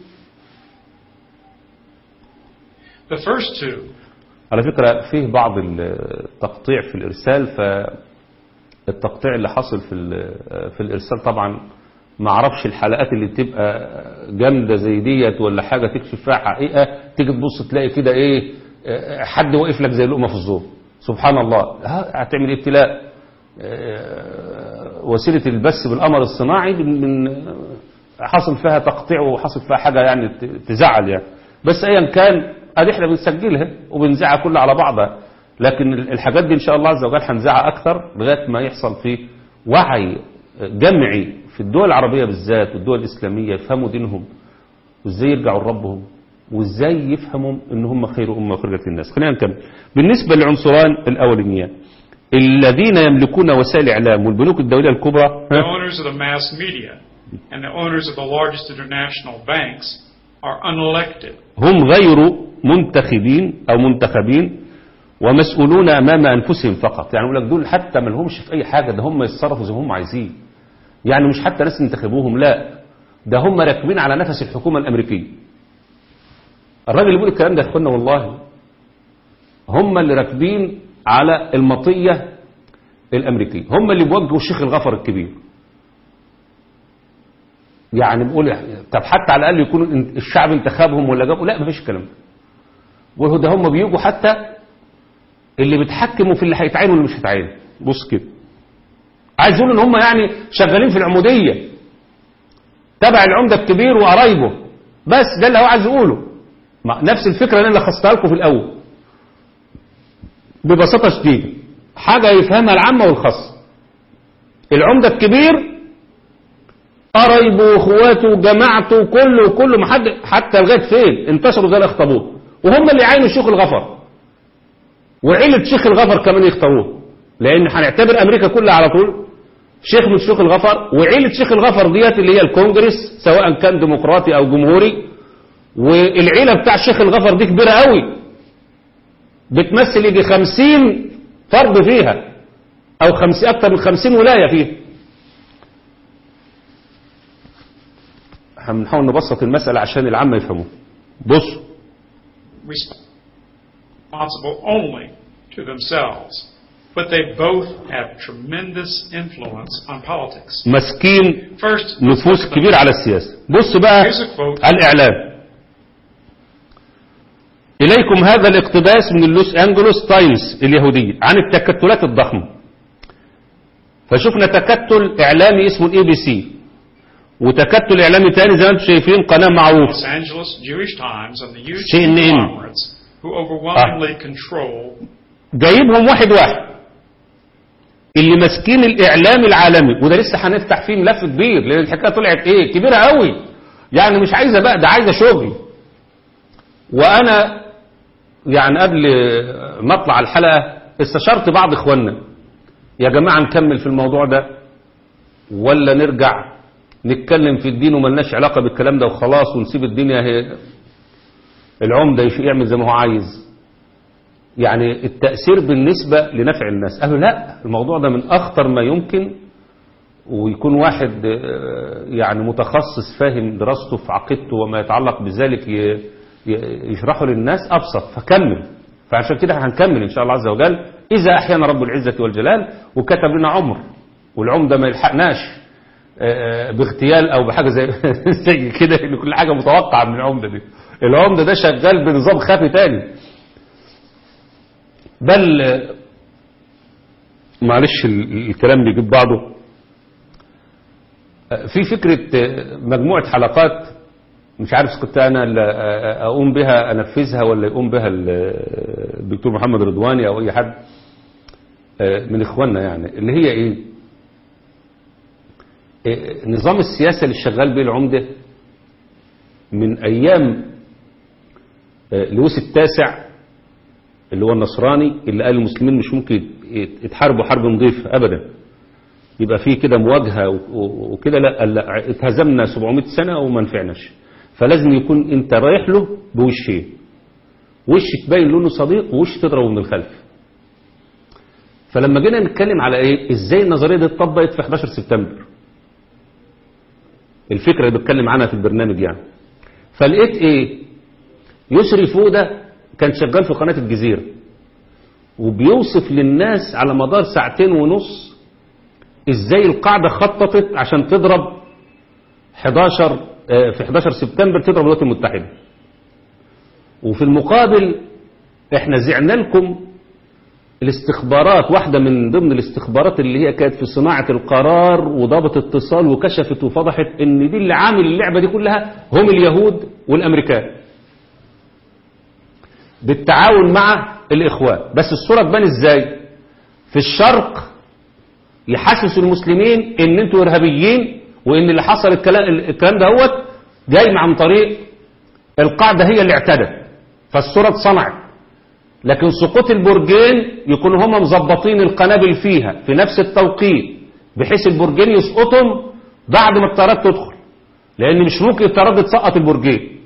The first two على فكرة فيه بعض التقطيع في الإرسال فالتقطيع اللي حصل في ال- في الإرسال طبعا ما اعرفش الحلقات اللي بتبقى جامدة زي ديت ولا حاجة تكشف فيها حقيقة تيجي تبص تلاقي كده ايه آه، حد واقف لك زي اللقمة في الزور سبحان الله ها، هتعمل ابتلاء آه، وسيلة البث بالقمر الصناعي من من- حصل فيها تقطيع وحصل فيها حاجة يعني ت- تزعل يعني بس ايا كان ادي احنا بنسجلها وبنذاعها كلها على بعضها لكن الحاجات دي ان شاء الله عز وجل هنذاعها اكثر لغايه ما يحصل فيه وعي جمعي في الدول العربيه بالذات والدول الاسلاميه يفهموا دينهم وازاي يرجعوا لربهم وازاي يفهموا ان هم خير امه خرجت للناس خلينا نكمل بالنسبه للعنصران الاولانيان الذين يملكون وسائل الاعلام والبنوك الدوليه الكبرى The ها؟ owners of the mass media and the owners of the largest international banks are unelected. هم غير منتخبين او منتخبين ومسؤولون امام انفسهم فقط يعني يقول لك دول حتى ما لهمش في اي حاجه ده هم يتصرفوا زي ما هم عايزين يعني مش حتى ناس ينتخبوهم لا ده هم راكبين على نفس الحكومه الامريكيه الراجل اللي بيقول الكلام ده يا اخوانا والله هم اللي راكبين على المطيه الامريكيه هم اللي بيوجهوا الشيخ الغفر الكبير يعني بيقول طب حتى على الاقل يكونوا انت- الشعب انتخبهم ولا جابوا لا مفيش الكلام ده وهو ده هم بيجوا حتى اللي بيتحكموا في اللي هيتعين واللي مش هيتعين بص كده عايز يقول ان هم يعني شغالين في العموديه تبع العمده الكبير وقرايبه بس ده اللي هو عايز يقوله ما- نفس الفكره اللي انا لخصتها لكم في الاول ببساطه شديده حاجه يفهمها العامه والخاصه العمده الكبير قرايبه واخواته وجماعته كله كله ما حد حتى لغايه فين انتشروا زي الاخطبوط وهم اللي يعينوا شيوخ الغفر وعيله شيخ الغفر كمان يختاروه لان هنعتبر امريكا كلها على طول شيخ من شيوخ الغفر وعيله شيخ الغفر ديت اللي هي الكونجرس سواء كان ديمقراطي او جمهوري والعيله بتاع شيخ الغفر دي كبيره قوي بتمثل يجي خمسين فرد فيها او خمسين اكتر من خمسين ولايه فيها هنحاول نبسط المسألة عشان العامة يفهموه بص responsible only to themselves, but they both have tremendous influence on politics. ماسكين First, let's look نفوذ at the- كبير على السياسة بص بقى Here's a quote. على الإعلام إليكم هذا الاقتباس من اللوس أنجلوس تايمز اليهودية عن التكتلات الضخمة فشفنا تكتل إعلامي اسمه الاي بي سي وتكتل إعلامي تاني زي ما انتم شايفين قناة معروف Los Angeles Jewish Times and the huge CNN. conglomerates who overwhelmingly control جايبهم واحد واحد اللي ماسكين الإعلام العالمي وده لسه هنفتح فيه ملف كبير لأن الحكاية طلعت إيه كبيرة قوي يعني مش عايزة بقى ده عايزة شغل وأنا يعني قبل ما اطلع الحلقة استشرت بعض إخواننا يا جماعة نكمل في الموضوع ده ولا نرجع نتكلم في الدين وملناش علاقة بالكلام ده وخلاص ونسيب الدنيا هي العمدة يش- يعمل زي ما هو عايز يعني التأثير بالنسبة لنفع الناس قالوا لا الموضوع ده من أخطر ما يمكن ويكون واحد آه، يعني متخصص فاهم دراسته في عقيدته وما يتعلق بذلك ي- ي- يشرحه للناس أبسط فكمل فعشان كده هنكمل إن شاء الله عز وجل إذا أحيانا رب العزة والجلال وكتب لنا عمر والعمر ده ما يلحقناش آه، باغتيال أو بحاجة زي زي كده إن كل حاجة متوقعة من العمدة دي العمدة ده شغال بنظام خفي تاني بل آه، معلش ال- الكلام بيجيب بعضه آه، في فكرة آه، مجموعة حلقات مش عارف كنت أنا اللي آه، أقوم بها أنفذها ولا يقوم بها ال- آه، الدكتور محمد رضواني أو أي حد آه، من إخواننا يعني اللي هي إيه آه، نظام السياسة اللي شغال بيه العمدة من أيام آه، لويس التاسع اللي هو النصراني اللي قال المسلمين مش ممكن يت- يتحاربوا حرب نظيفة أبدا يبقى في كده مواجهة و- و- وكده لا قال لا اتهزمنا 700 سنة وما نفعناش فلازم يكون انت رايح له بوشين وش تبين له انه صديق ووش تضربه من الخلف فلما جينا نتكلم على ايه ازاي النظريه دي اتطبقت في 11 سبتمبر الفكره اللي بتكلم عنها في البرنامج يعني فلقيت ايه يسري فوده كان شغال في قناه الجزيره وبيوصف للناس على مدار ساعتين ونص ازاي القاعده خططت عشان تضرب 11 آه، في 11 سبتمبر تضرب الولايات المتحده وفي المقابل احنا زعنا لكم الاستخبارات واحدة من ضمن الاستخبارات اللي هي كانت في صناعة القرار وضابط اتصال وكشفت وفضحت ان دي اللي عامل اللعبة دي كلها هم اليهود والامريكان بالتعاون مع الاخوان بس الصورة تبان ازاي في الشرق يحسسوا المسلمين ان انتوا ارهابيين وان اللي حصل الكلام الكلام ده هو جاي عن طريق القاعدة هي اللي اعتدت فالصورة اتصنعت لكن سقوط البرجين يكونوا هم مظبطين القنابل فيها في نفس التوقيت بحيث البرجين يسقطهم بعد ما الطيارات تدخل لان مش ممكن الطيارات دي تسقط البرجين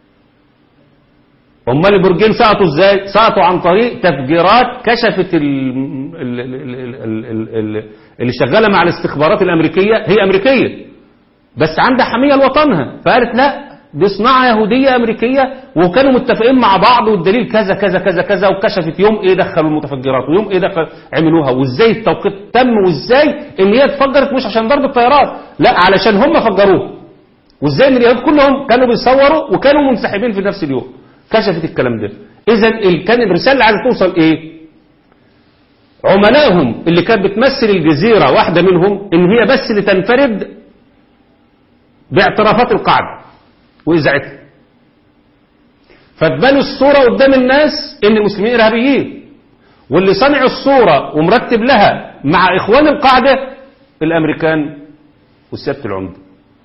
امال البرجين سقطوا ازاي سقطوا عن طريق تفجيرات كشفت ال ال ال ال ال ال ال اللي شغاله مع الاستخبارات الامريكيه هي امريكيه بس عندها حميه لوطنها فقالت لا دي صناعه يهوديه امريكيه وكانوا متفقين مع بعض والدليل كذا كذا كذا كذا وكشفت يوم ايه دخلوا المتفجرات ويوم ايه دخل عملوها وازاي التوقيت تم وازاي ان هي اتفجرت مش عشان ضرب الطيارات لا علشان هم فجروها وازاي ان اليهود كلهم كانوا بيصوروا وكانوا منسحبين في نفس اليوم كشفت الكلام ده اذا ال- كان الرساله اللي عايزه توصل ايه عملائهم اللي كانت بتمثل الجزيره واحده منهم ان هي بس اللي تنفرد باعترافات القاعده واذاعتها فتبان الصوره قدام الناس ان المسلمين ارهابيين واللي صنع الصوره ومرتب لها مع اخوان القاعده الامريكان والسياده العمده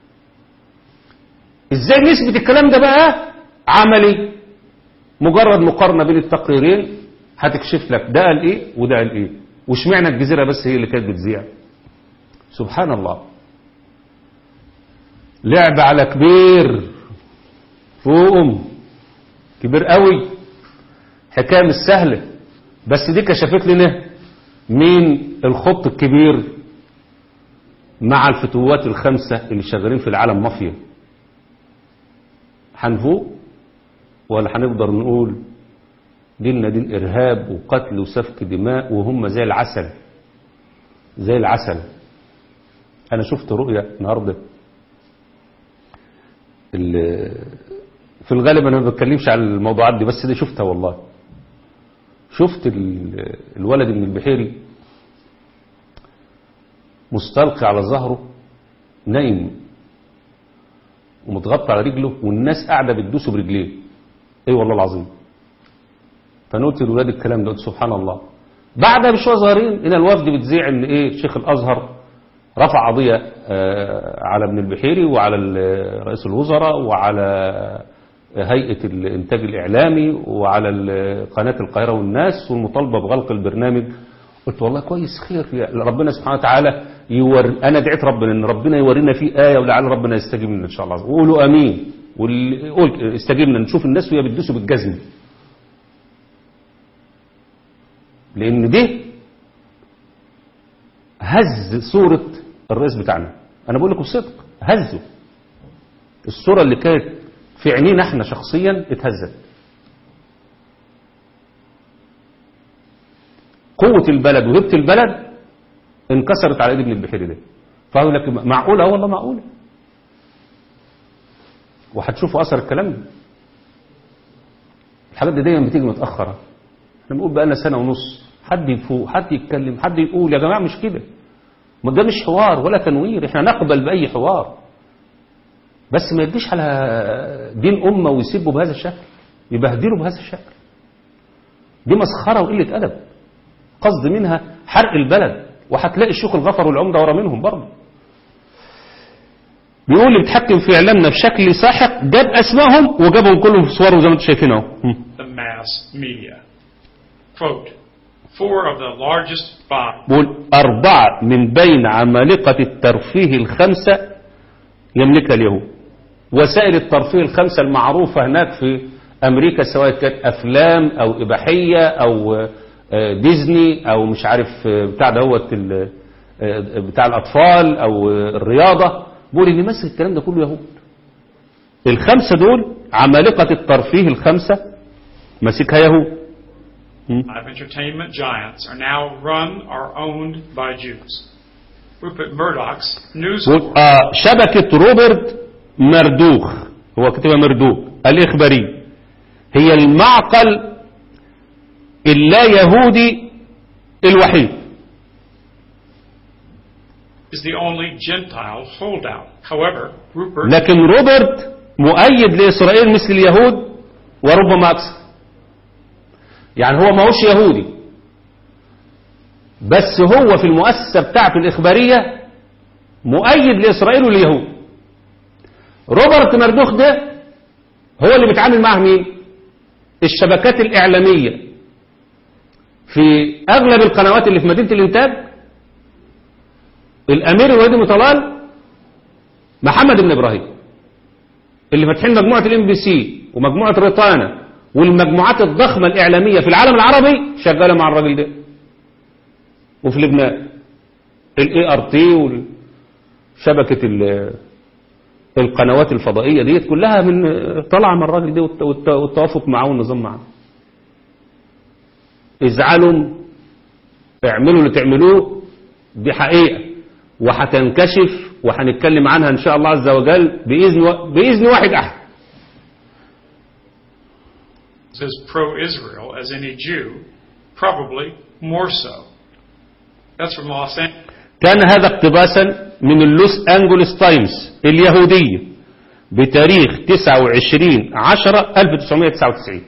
ازاي نثبت الكلام ده بقى عملي مجرد مقارنة بين التقريرين هتكشف لك ده قال ايه وده قال ايه واشمعنى الجزيرة بس هي اللي كانت بتذيع سبحان الله لعب على كبير فوقهم كبير قوي حكاية مش سهلة بس دي كشفت لنا مين الخط الكبير مع الفتوات الخمسة اللي شغالين في العالم مافيا هنفوق ولا هنقدر نقول ديننا دين إرهاب وقتل وسفك دماء وهم زي العسل زي العسل أنا شفت رؤية النهاردة ال- في الغالب انا ما بتكلمش على الموضوعات دي بس دي شفتها والله شفت ال- الولد من البحيري مستلقي على ظهره نايم ومتغطى على رجله والناس قاعده بتدوسه برجليه اي والله العظيم فانا قلت للولاد الكلام ده قلت سبحان الله بعدها بشويه صغيرين هنا الوفد بتذيع ان ايه شيخ الازهر رفع قضيه آه، على ابن البحيري وعلى ال- رئيس الوزراء وعلى هيئه الانتاج الاعلامي وعلى ال- قناه القاهره والناس والمطالبه بغلق البرنامج قلت والله كويس خير يا- ربنا سبحانه وتعالى يور انا دعيت ربنا ان ربنا يورينا فيه ايه ولعل ربنا يستجيب لنا ان شاء الله وقولوا امين واللي قول استجبنا نشوف الناس وهي بتدوسوا بالجزم لان ده هز صورة الرئيس بتاعنا انا بقول لكم صدق هزه الصورة اللي كانت في عينينا احنا شخصيا اتهزت قوة البلد وهبة البلد انكسرت على ايد ابن البحيري ده فقالوا لك معقولة اه والله معقولة وهتشوفوا اثر الكلام ده الحاجات دي دايما بتيجي متأخرة احنا بنقول بقالنا سنة ونص حد يفوق حد يتكلم حد يقول يا جماعة مش كده ما ده مش حوار ولا تنوير احنا نقبل بأي حوار بس ما يديش على دين أمة ويسبوا بهذا الشكل يبهدلوا بهذا الشكل دي مسخرة وقلة أدب قصد منها حرق البلد وهتلاقي الشيوخ الغفر والعمدة ورا منهم برضه بيقول اللي بيتحكم في إعلامنا بشكل ساحق جاب أسمائهم وجابهم كلهم في صورهم زي ما انتم شايفين اهو the mass media. Quote, four of the largest bodies بقول أربعة من بين عمالقة الترفيه الخمسة يملكها اليهود وسائل الترفيه الخمسة المعروفة هناك في أمريكا سواء كانت أفلام أو إباحية أو آه، ديزني أو مش عارف آه، بتاع دوت ال- آه، بتاع الأطفال أو آه، الرياضة بقول اللي ماسك الكلام ده كله يهود الخمسة دول عمالقة الترفيه الخمسة ماسكها يهود of entertainment giants are now run or owned by Jews. Rupert Murdoch's news بقول network آه شبكة روبرت مردوخ هو كتبها مردوخ الإخباري هي المعقل اللا يهودي الوحيد is the only Gentile holdout. However, Rupert لكن روبرت مؤيد لإسرائيل مثل اليهود وربما أكثر يعني هو ما هوش يهودي بس هو في المؤسسة بتاعته الإخبارية مؤيد لإسرائيل واليهود روبرت مردوخ ده هو اللي بيتعامل معه مين الشبكات الإعلامية في أغلب القنوات اللي في مدينة الإنتاج الأمير الوالد مطلال محمد بن إبراهيم اللي فاتحين مجموعة الام بي سي ومجموعة ريطانا والمجموعات الضخمة الإعلامية في العالم العربي شغالة مع الراجل ده وفي لبنان الاي ار تي وشبكة ال- القنوات الفضائية ديت كلها من طالعة من الراجل ده والت- والت- والتوافق معاه والنظام معاه ازعلوا اعملوا اللي تعملوه دي حقيقة وهتنكشف وهنتكلم عنها ان شاء الله عز وجل بإذن, و... بإذن واحد أحد is as pro-Israel as any Jew, probably more so. That's from Los Angeles. كان هذا اقتباسا من اللوس أنجلوس تايمز اليهودية بتاريخ 29 10 1999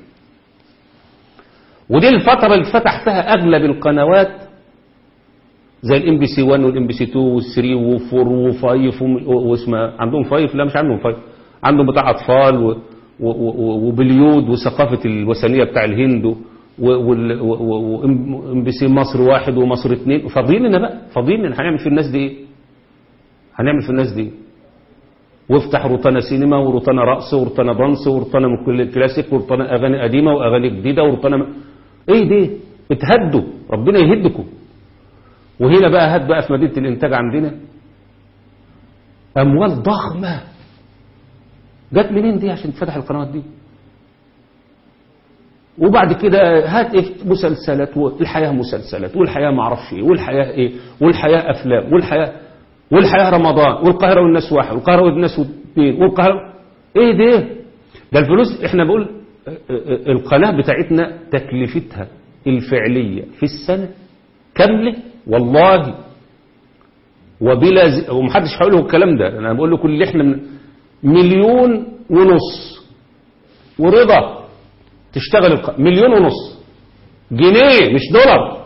ودي الفترة اللي فتح فيها أغلب القنوات زي الام بي سي 1 والام بي سي 2 وال3 و4 و5 واسمها عندهم 5 لا مش عندهم 5 عندهم بتاع اطفال و- و- و- وبليود وثقافه الوثنيه بتاع الهند وام بي سي مصر واحد ومصر اثنين فاضيين لنا بقى فاضيين لنا هنعمل في الناس دي ايه؟ هنعمل في الناس دي ايه؟ وافتح روتانا سينما وروتانا رقص وروتانا دانس وروتانا من كل كلاسيك وروتانا اغاني قديمه واغاني جديده وروتانا م... ايه دي؟ اتهدوا ربنا يهدكم وهنا بقى هات بقى في مدينة الإنتاج عندنا أموال ضخمة جت منين دي عشان تفتح القنوات دي وبعد كده هات إيه مسلسلات والحياة مسلسلات والحياة معرفش ايه والحياة ايه والحياة أفلام والحياة والحياة رمضان والقاهرة والناس واحد والقاهرة والناس واثنين والقاهرة ايه ده ده الفلوس احنا بقول اه، اه، القناة بتاعتنا تكلفتها الفعلية في السنة كاملة والله وبلا ز... ومحدش هيقول له الكلام ده انا بقول لكم اللي احنا من مليون ونص ورضا تشتغل الق... مليون ونص جنيه مش دولار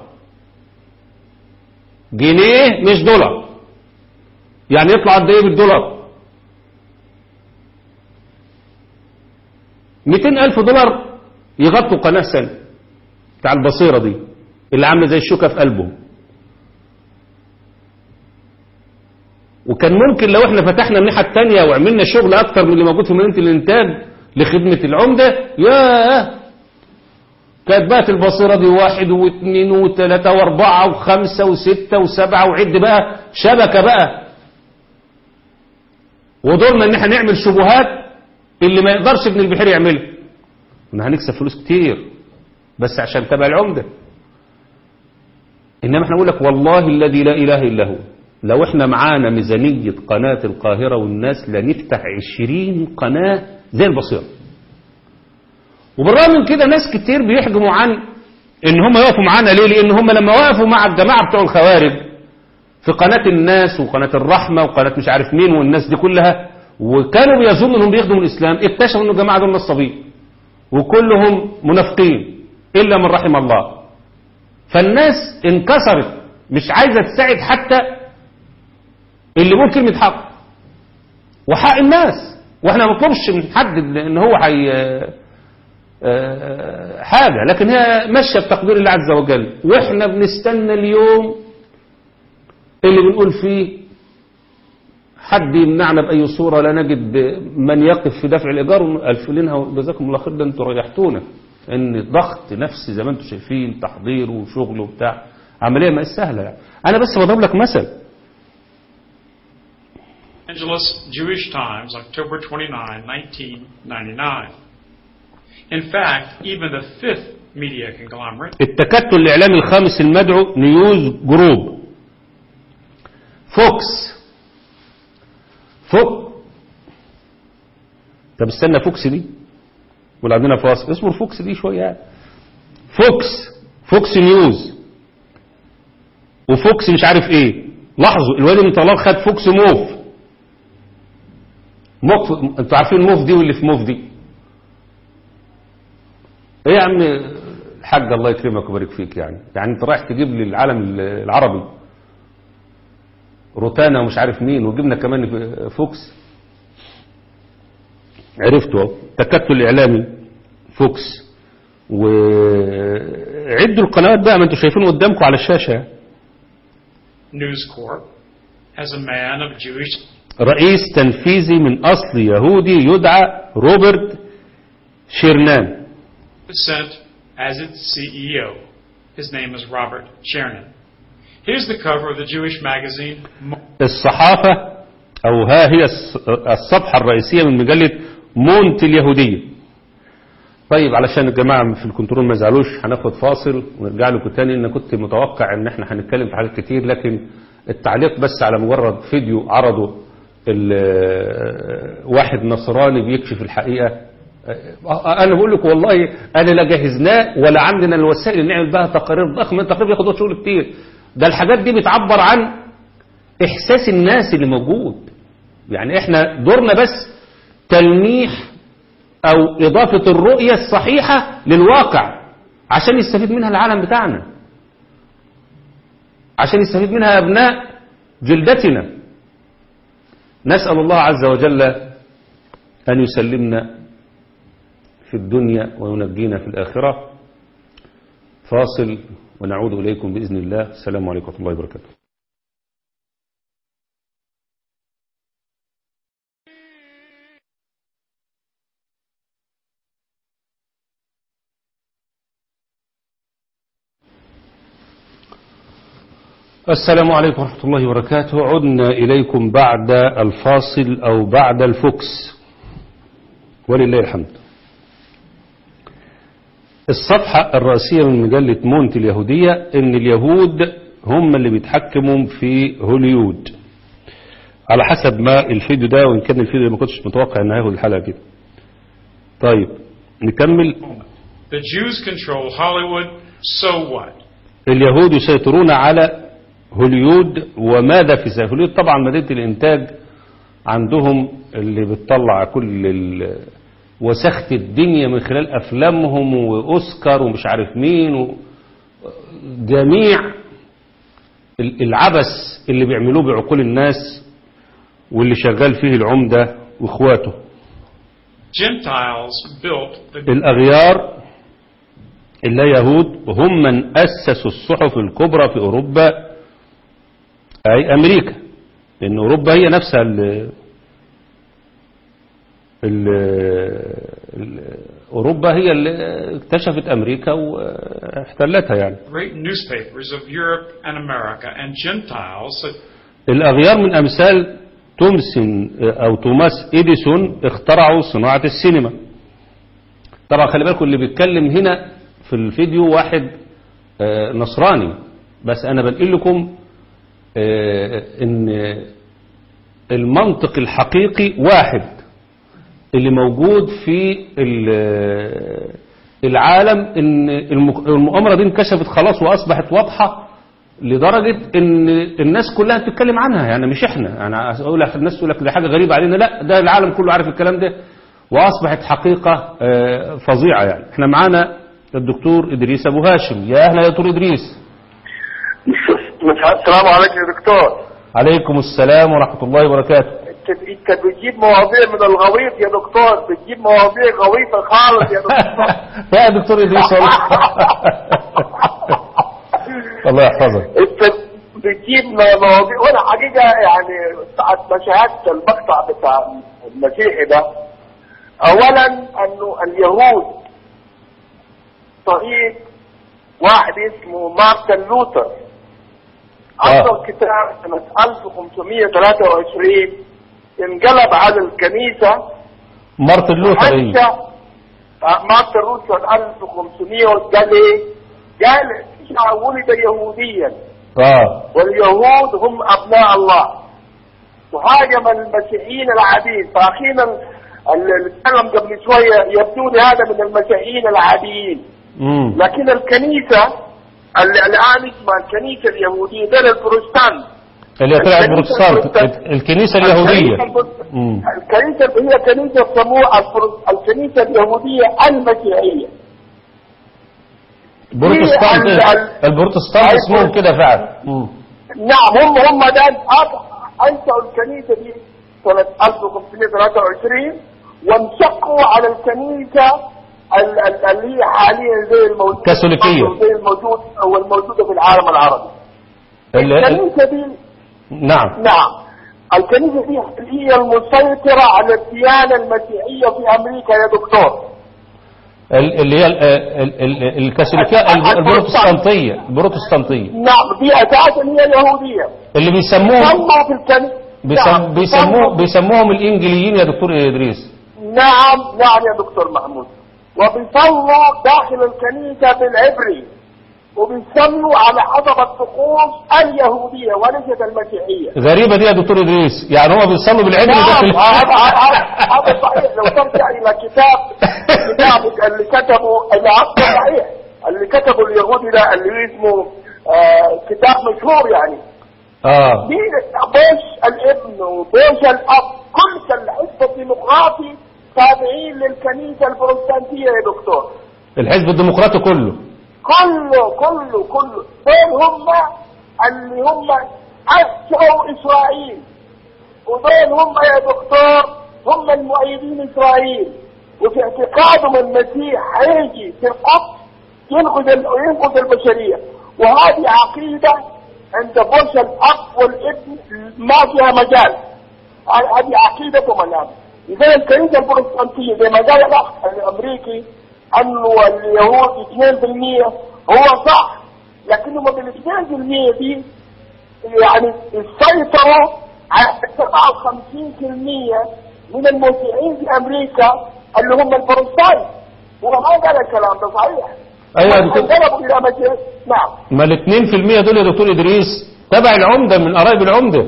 جنيه مش دولار يعني يطلع قد ايه بالدولار 200 ألف دولار يغطوا قناة سنة بتاع البصيرة دي اللي عاملة زي الشوكة في قلبهم وكان ممكن لو احنا فتحنا الناحية التانية وعملنا شغل أكتر من اللي موجود في مدينة الإنتاج لخدمة العمدة ياه كانت بقت البصيرة دي واحد واثنين وثلاثة واربعة وخمسة وستة وسبعة وعد بقى شبكة بقى ودورنا ان احنا نعمل شبهات اللي ما يقدرش ابن البحير يعملها كنا هنكسب فلوس كتير بس عشان تبع العمدة انما احنا نقول لك والله الذي لا اله الا هو لو احنا معانا ميزانية قناة القاهرة والناس لنفتح عشرين قناة زي البصيرة وبالرغم من كده ناس كتير بيحجموا عن ان هم يقفوا معانا ليه لان هم لما وقفوا مع الجماعة بتوع الخوارج في قناة الناس وقناة الرحمة وقناة مش عارف مين والناس دي كلها وكانوا بيظنوا انهم بيخدموا الاسلام اكتشفوا ان الجماعة دول نصابين وكلهم منافقين الا من رحم الله فالناس انكسرت مش عايزة تساعد حتى اللي بيقول كلمة حق وحق الناس واحنا ما نطلبش من حد ان هو حي حاجة لكن هي ماشية بتقدير الله عز وجل واحنا بنستنى اليوم اللي بنقول فيه حد يمنعنا بأي صورة لا نجد من يقف في دفع الإيجار ونقفلينها جزاكم الله خير ده انتوا ريحتونا ان ضغط نفسي زي ما انتم شايفين تحضير وشغل وبتاع عملية ما سهلة يعني. أنا بس بضرب لك مثل Angeles Jewish Times, October 29, 1999. In fact, even the fifth media conglomerate, التكتل الإعلامي الخامس المدعو نيوز جروب فوكس فوك طب استنى فوكس دي ولا عندنا فاصل اصبر فوكس دي شوية يعني. فوكس فوكس نيوز وفوكس مش عارف ايه لاحظوا الواد من طلال خد فوكس موف موف انتوا عارفين موف دي واللي في موف دي ايه يا عم الحاج الله يكرمك ويبارك فيك يعني يعني انت رايح تجيب لي العالم العربي روتانا ومش عارف مين وجبنا كمان فوكس عرفته اهو تكتل الاعلامي فوكس وعدوا القنوات بقى ما انتوا شايفينه قدامكم على الشاشه News Corp, as a man of Jewish رئيس تنفيذي من اصل يهودي يدعى روبرت شيرنان descent as its CEO. His name is Robert Chernin. Here's the cover of the Jewish magazine. الصحافة أو ها هي الص- الصفحة الرئيسية من مجلة مونت اليهودية طيب علشان الجماعة في الكنترول ما يزعلوش هناخد فاصل ونرجع لكم تاني ان كنت متوقع ان احنا هنتكلم في حاجات كتير لكن التعليق بس على مجرد فيديو عرضه ال- واحد نصراني بيكشف الحقيقة انا بقول لك والله انا لا جهزناه ولا عندنا الوسائل اللي نعمل بها تقارير ضخمه التقارير بياخد وقت شغل كتير ده الحاجات دي بتعبر عن احساس الناس اللي موجود يعني احنا دورنا بس تلميح او اضافه الرؤيه الصحيحه للواقع عشان يستفيد منها العالم بتاعنا عشان يستفيد منها ابناء جلدتنا نسال الله عز وجل ان يسلمنا في الدنيا وينجينا في الآخرة فاصل ونعود إليكم بإذن الله السلام عليكم ورحمة الله وبركاته السلام عليكم ورحمة الله وبركاته عدنا إليكم بعد الفاصل أو بعد الفكس ولله الحمد الصفحة الرئيسية من مجلة مونت اليهودية ان اليهود هم اللي بيتحكموا في هوليود على حسب ما الفيديو ده وان كان الفيديو ما كنتش متوقع ان هياخد الحلقة كده طيب نكمل The Jews control Hollywood, so what? اليهود يسيطرون على هوليود وماذا في ذلك هوليود طبعا مدينة الإنتاج عندهم اللي بتطلع كل ال- وسخت الدنيا من خلال أفلامهم وأوسكار ومش عارف مين و جميع ال- العبث اللي بيعملوه بعقول الناس واللي شغال فيه العمدة واخواته Gentiles built the الأغيار اللا يهود هم من أسسوا الصحف الكبرى في أوروبا أي أمريكا لأن أوروبا هي نفسها ال ال ال أوروبا هي اللي اكتشفت أمريكا واحتلتها يعني great newspapers of Europe and America, and Gentiles that الأغيار من أمثال تومسون أو توماس إديسون اخترعوا صناعة السينما طبعا خلي بالكم اللي بيتكلم هنا في الفيديو واحد آه، نصراني بس أنا بنقل لكم آه، إن المنطق الحقيقي واحد اللي موجود في ال- العالم ان المك- المؤامرة دي انكشفت خلاص واصبحت واضحة لدرجة ان الناس كلها بتتكلم عنها يعني مش احنا انا اقول لك الناس تقول لك دي حاجة غريبة علينا لا ده العالم كله عارف الكلام ده واصبحت حقيقة آه، فظيعة يعني احنا معانا الدكتور ادريس ابو هاشم يا اهلا يا دكتور ادريس السلام عليكم يا دكتور عليكم السلام ورحمة الله وبركاته انت انت بتجيب مواضيع من الغويط يا دكتور بتجيب مواضيع غويطه خالص يا دكتور يا دكتور ادريس والله الله يحفظك انت بتجيب مواضيع وانا حقيقه يعني ساعه ما شاهدت المقطع بتاع المسيحي ده اولا انه اليهود طريق واحد اسمه مارتن لوثر أصدر كتاب سنة 1523 انقلب على الكنيسة مارتن لوثر إيه؟ حتى مارتن لوثر 1500 قال ايه؟ قال الشعب ولد يهوديا اه واليهود هم أبناء الله وهاجم المسيحيين العاديين فأخيرا اللي اتكلم قبل شوية يبدو لي هذا من المسيحيين العاديين امم لكن الكنيسة اللي الآن اسمها الكنيسة اليهودية ده البروتستانت اللي هي طلعت الكنيسة بروتستانت البروتستانت. الكنيسة اليهودية الكنيسة البروت- مم. الكنيسة هي كنيسة سموها البرو- الكنيسة اليهودية المسيحية بروتستانت ال- ال- البروتستانت أيوة. اسمهم كده فعلا مم. نعم هم هم ده أنشأوا الكنيسة دي سنة 1523 وانشقوا على الكنيسة ال- ال- اللي هي حاليا زي الموجودة كاثوليكية. زي الموجود أو الموجودة في العالم العربي ال- ال- الكنيسة دي نعم نعم الكنيسة دي هي المسيطرة على الديانة المسيحية في أمريكا يا دكتور ال- اللي هي ال- ال- ال- الكاثوليكية الب- البروتستانتية البروتستانتية نعم دي أساسا هي اليهودية اللي بيسموهم صلوا في الكنيسة بيسم- بيسموه بيسموهم الانجليين يا دكتور ادريس نعم نعم يا دكتور محمود وبيصلوا داخل الكنيسة بالعبري وبيصلوا على حسب الطقوس اليهودية وليست المسيحية غريبة دي يا دكتور ادريس يعني هو بيصلوا بالعبر نعم داخل هذا هذا هذا صحيح لو ترجع الى كتاب كتاب اللي كتبه اللي اصلا صحيح اللي كتبه اليهودي ده اللي اسمه آه كتاب مشهور يعني اه دي بوش الابن وبوش الاب كل الحزب الديمقراطي تابعين للكنيسه البروتستانتيه يا دكتور الحزب الديمقراطي كله كله كله كله دول هم اللي هم أسروا إسرائيل ودول هم يا دكتور هم المؤيدين إسرائيل وفي اعتقادهم المسيح هيجي في القدس ينقذ ال- ينقذ البشرية وهذه عقيدة عند بوش الأب والابن ما فيها مجال ه- هذه عقيدتهم الآن إذا الكنيسة البروتستانتية زي ما قال الأخ الأمريكي أنه اليهود 2% هو صح لكنهم بال 2% دي يعني سيطروا على 57% من المسيحيين في أمريكا اللي هم البروتستانت هو ما قال الكلام ده صحيح ايوه يا دكتور انقلبوا إلى مسيح نعم ما ال 2% دول يا دكتور ادريس تبع العمدة من قرايب العمدة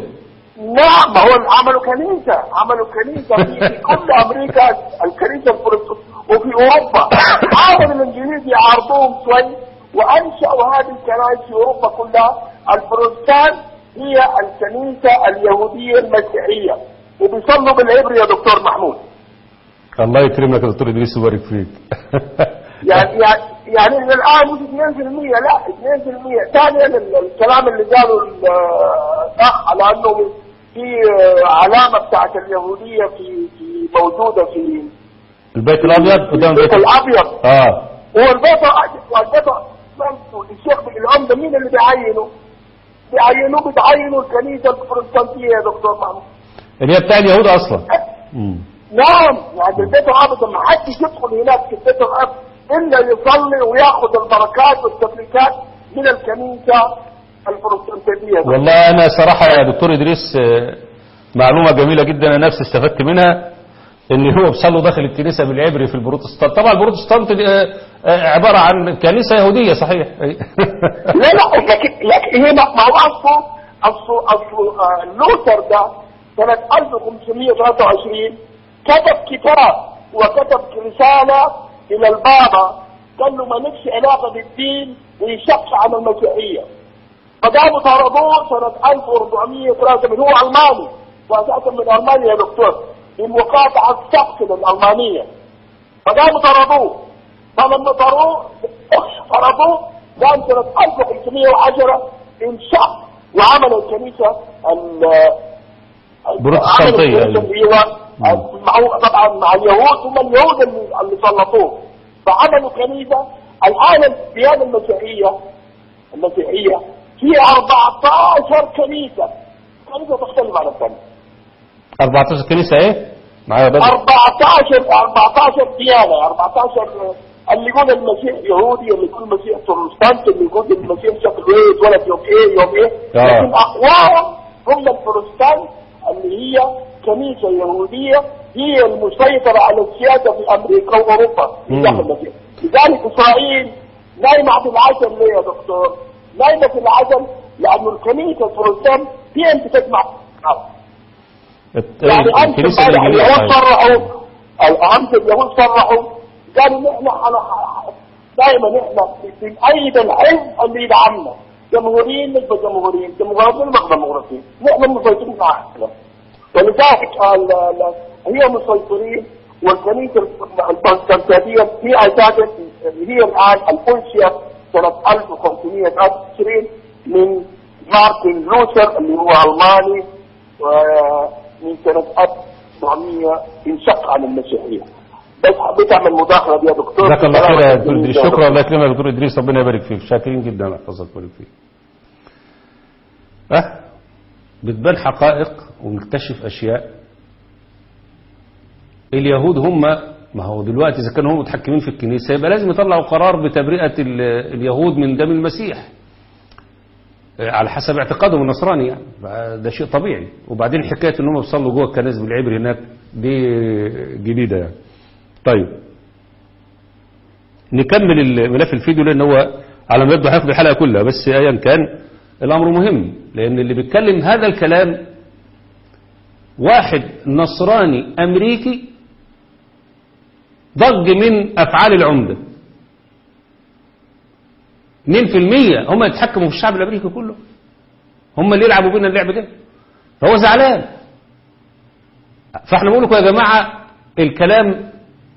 نعم ما هو عملوا كنيسة عملوا كنيسة في في كل أمريكا الكنيسة البروتستانت وفي اوروبا حاول الانجليز يعارضوهم شوي وانشأوا هذه الكنائس في اوروبا كلها البروتستان هي الكنيسة اليهودية المسيحية وبيصلوا بالعبري يا دكتور محمود الله يكرمك يا دكتور ادريس ويبارك فيك يعني يعني يعني إن الان مش 2% لا 2% ثانيا ال- الكلام اللي قاله ال- الاخ على انه في علامه بتاعت اليهوديه في في موجوده في البيت الابيض قدام البيت البيت الابيض اه والبيت والبيت الشيخ الام ده مين اللي بيعينه؟ بيعينوه بتعينوا الكنيسه البروتستانتيه يا دكتور محمود اللي هي بتاع اليهود اصلا مم. نعم يعني البيت الابيض ما حدش يدخل هناك في البيت الابيض الا يصلي وياخذ البركات والتبريكات من الكنيسه البروتستانتيه والله انا صراحه يا دكتور ادريس آه، معلومه جميله جدا انا نفسي استفدت منها ان هو بيصلوا داخل الكنيسه بالعبري في البروتستانت طبعا البروتستانت دي، آه، آه، عباره عن كنيسه يهوديه صحيح لا لا لكن لكن هي ما ما هو اصله اصله اصله آه، لوثر ده سنه 1523 كتب كتاب وكتب رساله الى البابا قال له مالكش علاقه بالدين ويشق عن المسيحيه فقاموا طردوه سنه 1483 هو الماني واساسا من المانيا يا دكتور بمقاطعه الشخص الالمانيه فقاموا طردوه فلما طردوه طردوه قام سنة 1510 انشق وعمل الكنيسة ال- بروتستانتية، عمل الكنيسة اللي هو مع طبعا مع اليهود هم اليهود اللي, اللي سلطوه فعملوا كنيسة الآن الديانة المسيحية المسيحية هي 14 كنيسة كنيسة تختلف عن الثانية 14 كنيسه ايه معايا بدر 14 14 ديانة 14 اللي يقول المسيح يهودي اللي يقول المسيح بروتستانت اللي يقول المسيح شكله ايه اتولد يوم ايه يوم ايه آه. لكن اقواهم هم البروتستانت اللي هي كنيسة يهودية هي المسيطرة على السياسة في امريكا واوروبا في مم. داخل المسيح لذلك اسرائيل نايمة في العسل ليه يا دكتور؟ نايمة في العسل لانه الكنيسة البروتستانت هي اللي تجمع الت- يعني امس الكنيسه امبارح الانجيليه اليهود صحيح. صرحوا امس اليهود صرحوا قالوا نحن على دائما نحن بنأيد الحزب اللي يدعمنا جمهوريين نبقى جمهوريين ديمقراطيين نبقى ديمقراطيين نحن مسيطرين على العالم ولذلك ال- ال- هي مسيطرين والكنيسه البروتستانتيه هي اساسا هي الان الانشئت سنه 1593 من مارتن لوثر اللي هو الماني ومن سنه 1900 انشق عن المسيحيه بس حبيت اعمل مداخله دي يا دكتور جزاك الله خير يا دكتور ادريس شكرا الله يكرمك يا دكتور ادريس ربنا يبارك فيك شاكرين جدا يحفظك ويبارك فيك اه بتبان حقائق ونكتشف اشياء اليهود هم ما هو دلوقتي اذا كانوا هم متحكمين في الكنيسه يبقى لازم يطلعوا قرار بتبرئه ال- اليهود من دم المسيح آه، على حسب اعتقادهم النصراني يعني ده شيء طبيعي وبعدين حكايه ان هم بيصلوا جوه الكنائس بالعبري هناك دي جديده يعني طيب نكمل الملف الفيديو لان هو على ما يبدو هياخد الحلقه كلها بس ايا كان الامر مهم لان اللي بيتكلم هذا الكلام واحد نصراني امريكي ضج من افعال العمده 2% هم يتحكموا في الشعب الامريكي كله هم اللي يلعبوا بينا اللعب ده فهو زعلان فاحنا بنقول لكم يا جماعه الكلام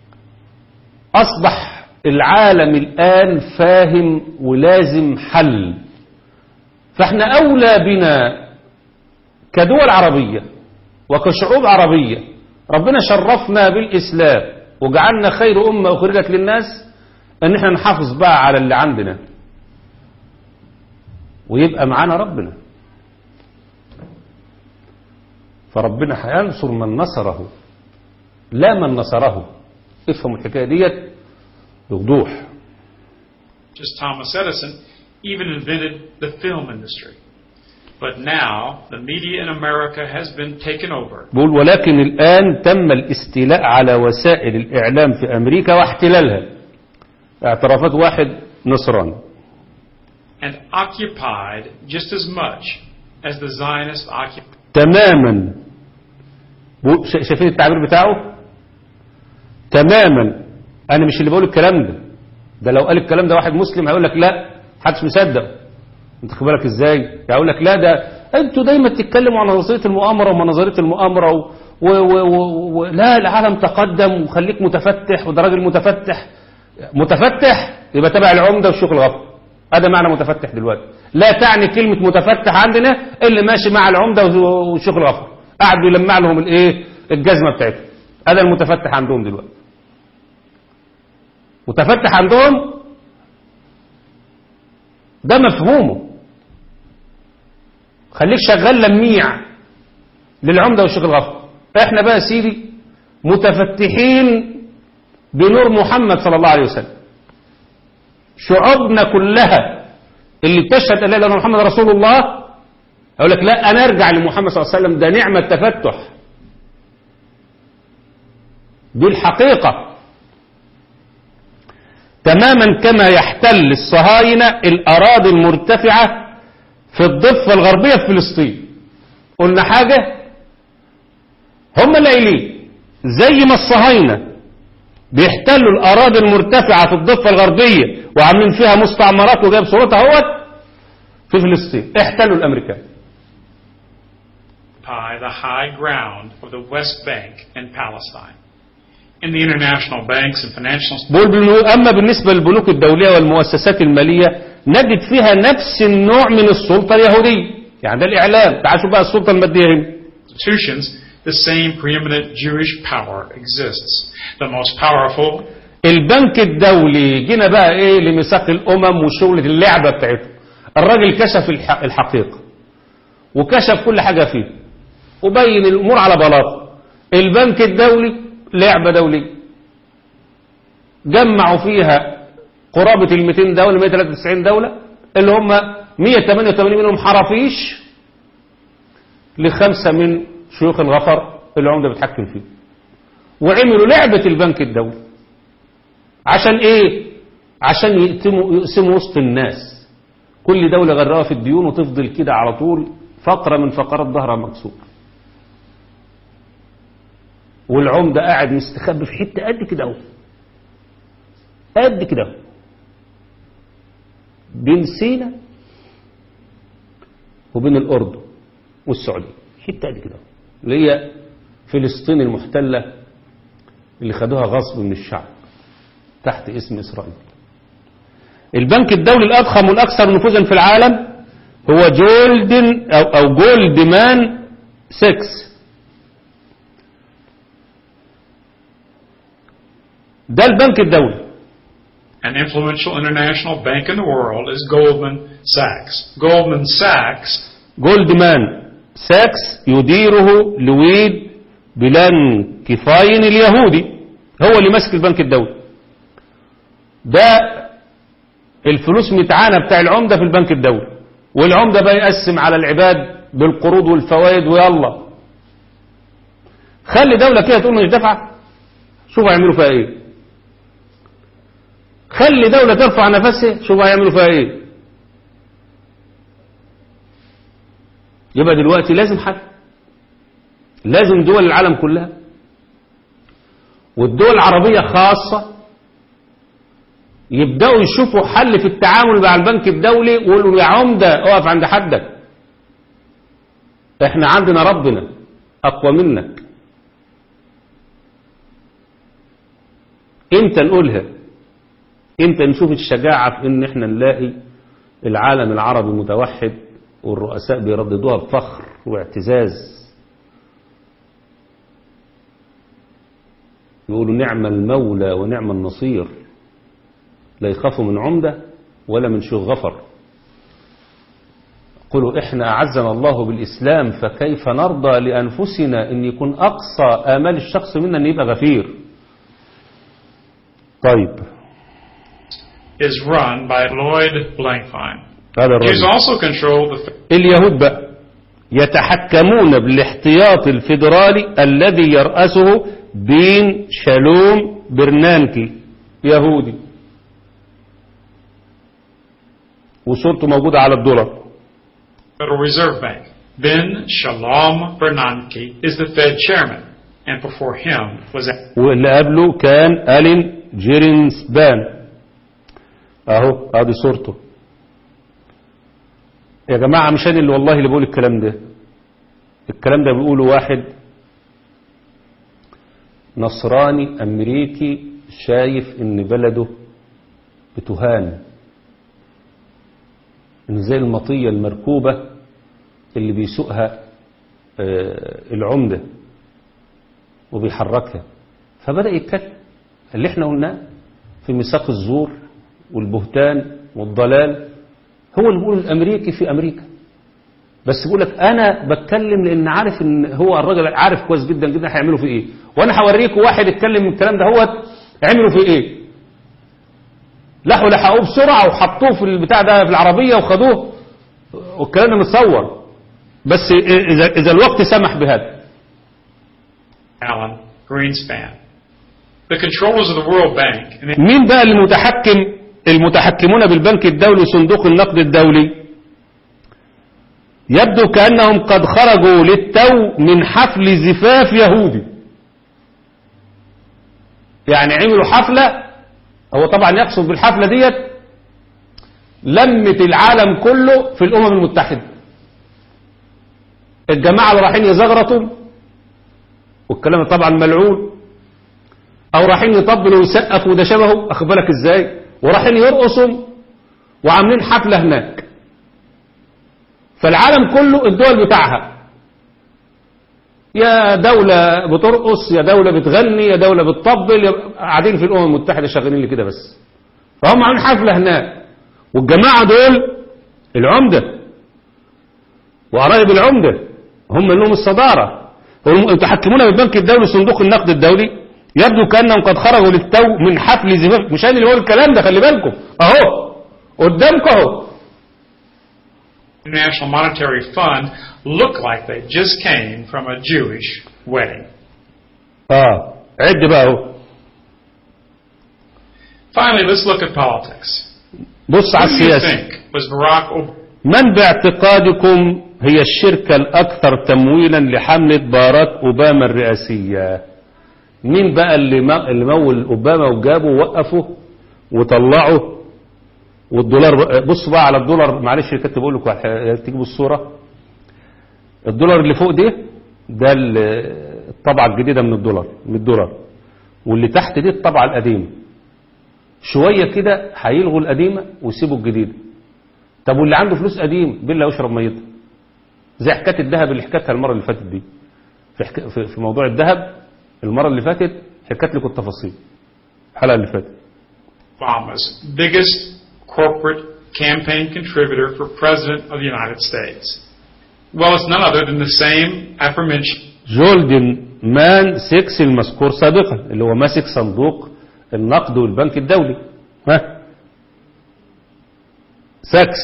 أصبح العالم الآن فاهم ولازم حل فاحنا أولى بنا كدول عربية وكشعوب عربية ربنا شرفنا بالإسلام وجعلنا خير أمة أخرجت للناس أن احنا نحافظ بقى على اللي عندنا ويبقى معانا ربنا فربنا هينصر من نصره لا من نصره افهموا الحكاية ديت بوضوح Just Thomas Edison even invented the film industry. But now the media in America has been taken over. بقول ولكن الآن تم الاستيلاء على وسائل الإعلام في أمريكا واحتلالها اعترافات واحد نصراني and occupied just as much as the Zionists occupied. تماما بقول- شا- شايفين التعبير بتاعه تماما انا مش اللي بقول الكلام ده ده لو قال الكلام ده واحد مسلم هيقول لك لا محدش مصدق انت خد بالك ازاي هيقول لك لا ده انتوا دايما تتكلموا عن نظريه المؤامره وما نظريه المؤامره و... و... و... و... و... لا العالم تقدم وخليك متفتح وده راجل متفتح متفتح يبقى تبع العمده والشيخ الغفر هذا معنى متفتح دلوقتي لا تعني كلمه متفتح عندنا اللي ماشي مع العمده والشيخ الغفر قعدوا يلمع لهم الايه الجزمه بتاعتهم هذا المتفتح عندهم دلوقتي متفتح عندهم ده مفهومه خليك شغال لميع للعمده والشيخ الغفر احنا بقى يا سيدي متفتحين بنور محمد صلى الله عليه وسلم شعوبنا كلها اللي بتشهد ان لا اله الا محمد رسول الله اقول لك لا انا ارجع لمحمد صلى الله عليه وسلم ده نعمه تفتح دي الحقيقه تماما كما يحتل الصهاينه الاراضي المرتفعه في الضفه الغربيه في فلسطين قلنا حاجه هم اللي قايلين زي ما الصهاينه بيحتلوا الأراضي المرتفعة في الضفة الغربية وعاملين فيها مستعمرات وجايب صورتها اهوت في فلسطين احتلوا الأمريكان occupy the high ground of the West Bank in Palestine. In the international banks and financial بقول بالنو- أما بالنسبة للبنوك الدولية والمؤسسات المالية نجد فيها نفس النوع من السلطة اليهودية يعني ده الإعلام تعال شوف بقى السلطة المادية هنا institutions, the same preeminent Jewish power exists. The most powerful البنك الدولي جينا بقى ايه لميثاق الامم وشغلة اللعبة بتاعته الراجل كشف الح- الحقيقة وكشف كل حاجة فيه وبين الامور على بلاطه البنك الدولي لعبة دولية جمعوا فيها قرابة ال 200 دولة 193 دولة اللي هم 188 منهم حرافيش لخمسة من شيوخ الغفر اللي العمدة بتحكم فيه وعملوا لعبة البنك الدولي عشان ايه عشان يقسموا يقسموا وسط الناس كل دولة غرقها في الديون وتفضل كده على طول فقرة من فقرات ظهرها مكسور والعمدة قاعد مستخبي في حتة قد كده اهو قد كده اهو بين سينا وبين الأردن والسعودية حتة قد كده اهو اللي هي فلسطين المحتلة اللي خدوها غصب من الشعب تحت اسم إسرائيل البنك الدولي الأضخم والأكثر نفوذا في العالم هو جولدن أو, أو جولدمان 6 ده البنك الدولي An influential international bank in the world is Goldman Sachs. Goldman Sachs جولدمان ساكس يديره لويد بلانكفاين اليهودي هو اللي ماسك البنك الدولي ده الفلوس متعانة بتاع العمدة في البنك الدولي والعمدة بقى يقسم على العباد بالقروض والفوائد ويلا خلي دولة كده تقول مش دافعة شوف هيعملوا فيها ايه خلي دولة ترفع نفسها شوف هيعملوا فيها ايه يبقى دلوقتي لازم حل لازم دول العالم كلها والدول العربية خاصة يبدأوا يشوفوا حل في التعامل مع البنك الدولي ويقولوا يا عمدة اقف عند حدك احنا عندنا ربنا اقوى منك امتى نقولها امتى نشوف الشجاعة في ان احنا نلاقي العالم العربي متوحد والرؤساء بيرددوها بفخر واعتزاز يقولوا نعم المولى ونعم النصير لا يخافوا من عمدة ولا من شيخ غفر قلوا احنا أعزنا الله بالإسلام فكيف نرضى لأنفسنا أن يكون أقصى آمال الشخص منا أن يبقى غفير طيب is run by Lloyd Blankfein. هذا Jews الرجل also control the اليهود بقى يتحكمون بالاحتياط الفيدرالي الذي يرأسه بين شالوم برنانكي يهودي وصورته موجودة على الدولار Federal Reserve Bank. Ben Shalom Bernanke is the Fed chairman, and before him was واللي قبله كان ألين جيرنسبان اهو ادي صورته يا جماعة مش انا اللي والله اللي بقول الكلام ده الكلام ده بيقوله واحد نصراني امريكي شايف ان بلده بتهان انه زي المطية المركوبة اللي بيسوقها آه، العمدة وبيحركها فبدأ يتكلم اللي احنا قلناه في ميثاق الزور والبهتان والضلال هو اللي بيقول الامريكي في امريكا بس بيقول لك انا بتكلم لان عارف ان هو الراجل عارف كويس جدا جدا هيعملوا فيه ايه وانا هوريكم واحد اتكلم من الكلام ده هو عملوا فيه ايه لحوا لحقوه بسرعه وحطوه في البتاع ده في العربيه وخدوه والكلام ده متصور بس اذا اذا الوقت سمح بهذا Alan Greenspan. The controllers of the World Bank and مين بقى المتحكم المتحكمون بالبنك الدولي وصندوق النقد الدولي يبدو كأنهم قد خرجوا للتو من حفل زفاف يهودي يعني عملوا حفلة هو طبعا يقصد بالحفلة ديت لمت العالم كله في الأمم المتحدة الجماعة اللي رايحين يزغرطوا والكلام طبعا ملعون او رايحين يطبلوا ويسقفوا وده شبهه اخد بالك ازاي ورايحين يرقصوا وعاملين حفله هناك فالعالم كله الدول بتاعها يا دولة بترقص يا دولة بتغني يا دولة بتطبل يا قاعدين في الأمم المتحدة شغالين لكده بس فهم عاملين حفلة هناك والجماعة دول العمدة وقرايب العمدة هم لهم الصدارة هم يتحكمون بالبنك الدولي وصندوق النقد الدولي يبدو كأنهم قد خرجوا للتو من حفل زفاف مش انا اللي بقول الكلام ده خلي بالكم اهو قدامكم اهو International Monetary Fund look like they just came from a Jewish wedding. اه عد بقى اهو Finally, let's look at politics. بص على Who do you السياسة think was Barack Obama? من باعتقادكم هي الشركة الأكثر تمويلا لحملة باراك أوباما الرئاسية مين بقى اللي ما- اللي مول أوباما وجابه ووقفه وطلعه والدولار بقى- بصوا بقى على الدولار معلش كنت بقول لكم على- تجيبوا الصورة الدولار اللي فوق ده ده ال- الطبعة الجديدة من الدولار من الدولار واللي تحت دي الطبعة القديمة شوية كده هيلغوا القديمة ويسيبوا الجديدة طب واللي عنده فلوس قديم بالله يشرب ميتها زي حكايه الذهب اللي حكيتها المره اللي فاتت دي في, حك... في في موضوع الذهب المره اللي فاتت حكيت لكم التفاصيل الحلقه اللي فاتت Obama's biggest corporate campaign contributor for President of the United States. Well, it's none other than the same aforementioned جولدن مان 6 المذكور سابقا اللي هو ماسك صندوق النقد والبنك الدولي ها ساكس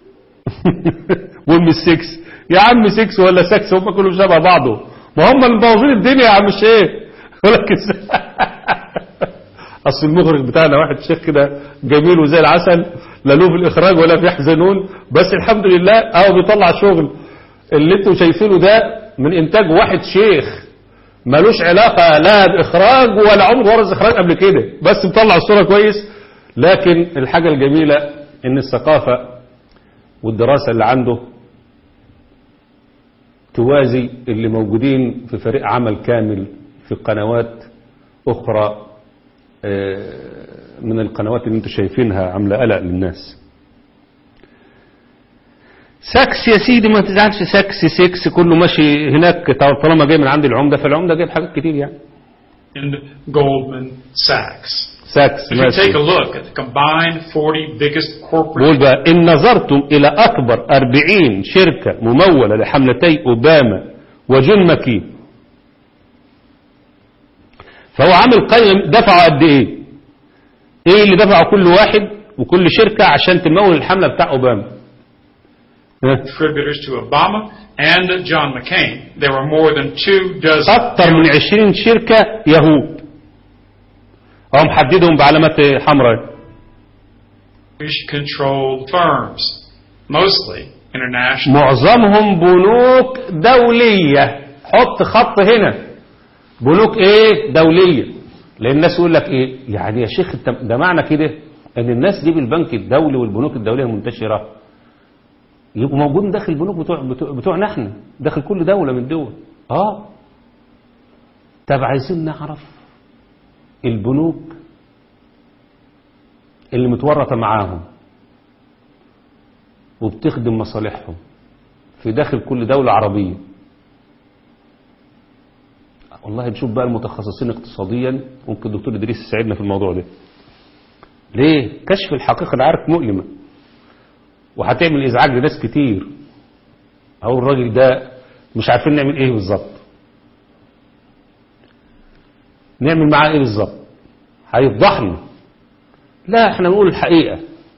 وام السكس يا عم سكس ولا ساكس هم كلهم شبه بعضه ما هم اللي مبوظين الدنيا يا عم الشيخ يقول لك إزاي؟ اصل المخرج بتاعنا واحد شيخ كده جميل وزي العسل لا له في الاخراج ولا في يحزنون بس الحمد لله اهو بيطلع شغل اللي انتوا شايفينه ده من انتاج واحد شيخ ملوش علاقة لا بإخراج ولا عمره ورث إخراج قبل كده بس مطلع الصورة كويس لكن الحاجة الجميلة إن الثقافة والدراسة اللي عنده توازي اللي موجودين في فريق عمل كامل في قنوات أخرى آه، من القنوات اللي انتم شايفينها عاملة قلق للناس ساكس يا سيدي ما تزعلش ساكس سكس كله ماشي هناك طالما جاي من عند العمدة فالعمدة جايب حاجات كتير يعني and Goldman Sachs. ساكس If you ماشي take a look at the combined 40 biggest corporate بقول بقى إن نظرتم إلى أكبر أربعين شركة ممولة لحملتي أوباما وجون ماكين فهو عامل قيم دفعوا قد إيه إيه اللي دفعوا كل واحد وكل شركة عشان تمول الحملة بتاع أوباما ها؟ contributors to Obama and John McCain. There were more than two dozen أكتر من عشرين شركة يهود هو محددهم بعلامات حمراء Jewish controlled firms, mostly international. معظمهم بنوك دولية حط خط هنا بنوك ايه دولية لان الناس يقول لك ايه يعني يا شيخ انت ده معنى كده ان الناس دي بالبنك الدولي والبنوك الدوليه المنتشره يبقوا موجودين داخل البنوك بتوع بتوع بتوعنا احنا داخل كل دوله من الدول اه طب عايزين نعرف البنوك اللي متورطه معاهم وبتخدم مصالحهم في داخل كل دولة عربية والله نشوف بقى المتخصصين اقتصاديا ممكن الدكتور إدريس يساعدنا في الموضوع ده ليه كشف الحقيقة أنا عارف مؤلمة وهتعمل إزعاج لناس كتير أو الراجل ده مش عارفين نعمل إيه بالظبط نعمل معاه إيه بالظبط هيفضحنا لا احنا نقول الحقيقة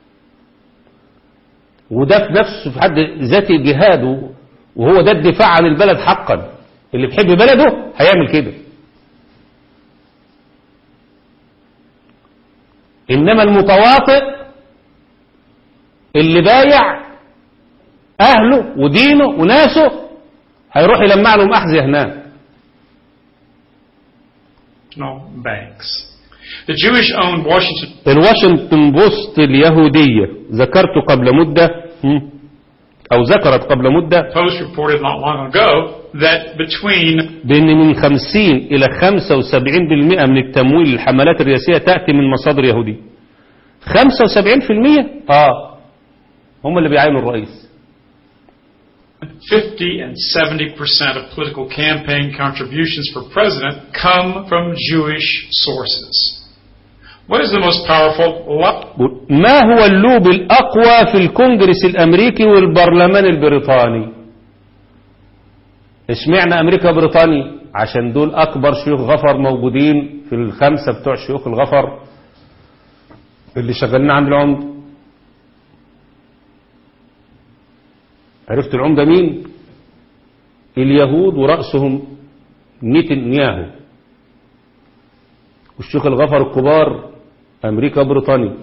وده في نفسه في حد ذاته جهاد وهو ده الدفاع عن البلد حقا اللي بيحب بلده هيعمل كده إنما المتواطئ اللي بايع أهله ودينه وناسه هيروح يلمع لهم أحذية هناك No, banks. The Jewish owned Washington الواشنطن بوست اليهودية ذكرت قبل مدة هم، أو ذكرت قبل مدة Post reported not long ago that between بأن من 50 إلى 75% من التمويل للحملات الرئاسية تأتي من مصادر يهودية 75% آه هم اللي بيعينوا الرئيس 50 and 70 percent of political campaign contributions for president come from Jewish sources. What is the most powerful? lo- ما هو اللوب الأقوى في الكونجرس الأمريكي والبرلمان البريطاني اشمعنى أمريكا وبريطانيا عشان دول أكبر شيوخ غفر موجودين في الخمسة بتوع شيوخ الغفر اللي شغالين عند العمدة عرفت العمدة مين اليهود ورأسهم نتنياهو والشيوخ الغفر الكبار أمريكا وبريطانيا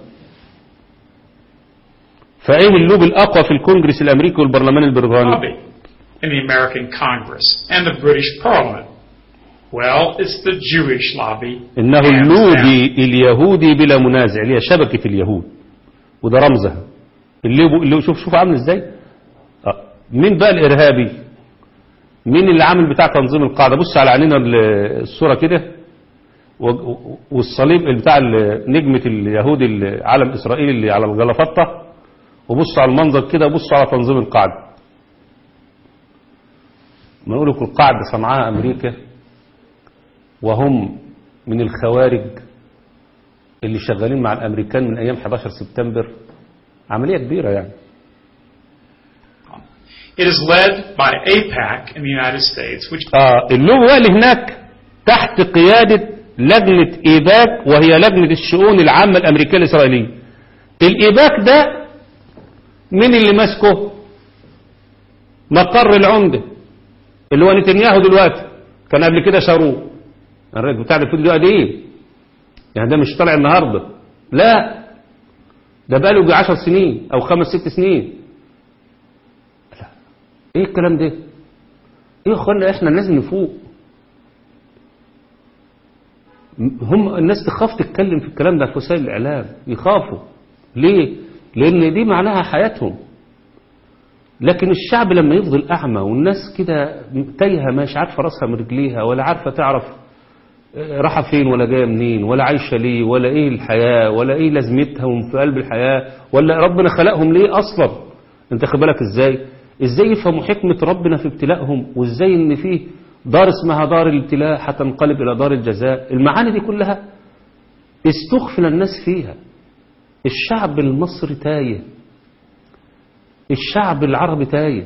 فايه اللوب الاقوى في الكونجرس الامريكي والبرلمان البريطاني lobby in the American Congress and the British Parliament? Well, it's the Jewish lobby. انه hands down. اللوبي اليهودي بلا منازع اللي هي شبكة اليهود وده رمزها اللي اللي شوف شوف عامل ازاي آه. مين بقى الارهابي مين اللي عامل بتاع تنظيم القاعدة بص على عينينا ال- الصورة كده و- والصليب بتاع ال- نجمة اليهود اللي- علم اسرائيل اللي على الجلفطة وبص على المنظر كده وبص على تنظيم القاعدة ما نقول لكم القاعدة صنعاها امريكا وهم من الخوارج اللي شغالين مع الامريكان من ايام 11 سبتمبر عملية كبيرة يعني It is led by APAC in the United States, which آه اللغة بقى اللي هناك تحت قيادة لجنة إيباك وهي لجنة الشؤون العامة الأمريكية الإسرائيلية الإيباك ده مين اللي ماسكه مقر العمدة اللي هو نتنياهو دلوقتي كان قبل كده شاروه الراجل بتاع ده في الدقيقة دي يعني ده مش طالع النهاردة لا ده بقاله يجي 10 سنين أو خمس ست سنين لا. ايه الكلام ده ايه يا اخوانا احنا لازم نفوق هم الناس تخاف تتكلم في الكلام ده في وسائل الاعلام يخافوا ليه لان دي معناها حياتهم لكن الشعب لما يفضل اعمى والناس كده تايهه مش عارفه راسها من رجليها ولا عارفه تعرف راحه فين ولا جايه منين ولا عايشه ليه ولا ايه الحياه ولا ايه لازمتهم في قلب الحياه ولا ربنا خلقهم ليه اصلا انت خد بالك ازاي ازاي يفهموا حكمه ربنا في ابتلائهم وازاي ان فيه دار اسمها دار الابتلاء هتنقلب الى دار الجزاء المعاني دي كلها استغفل الناس فيها الشعب المصري تايه الشعب العربي تايه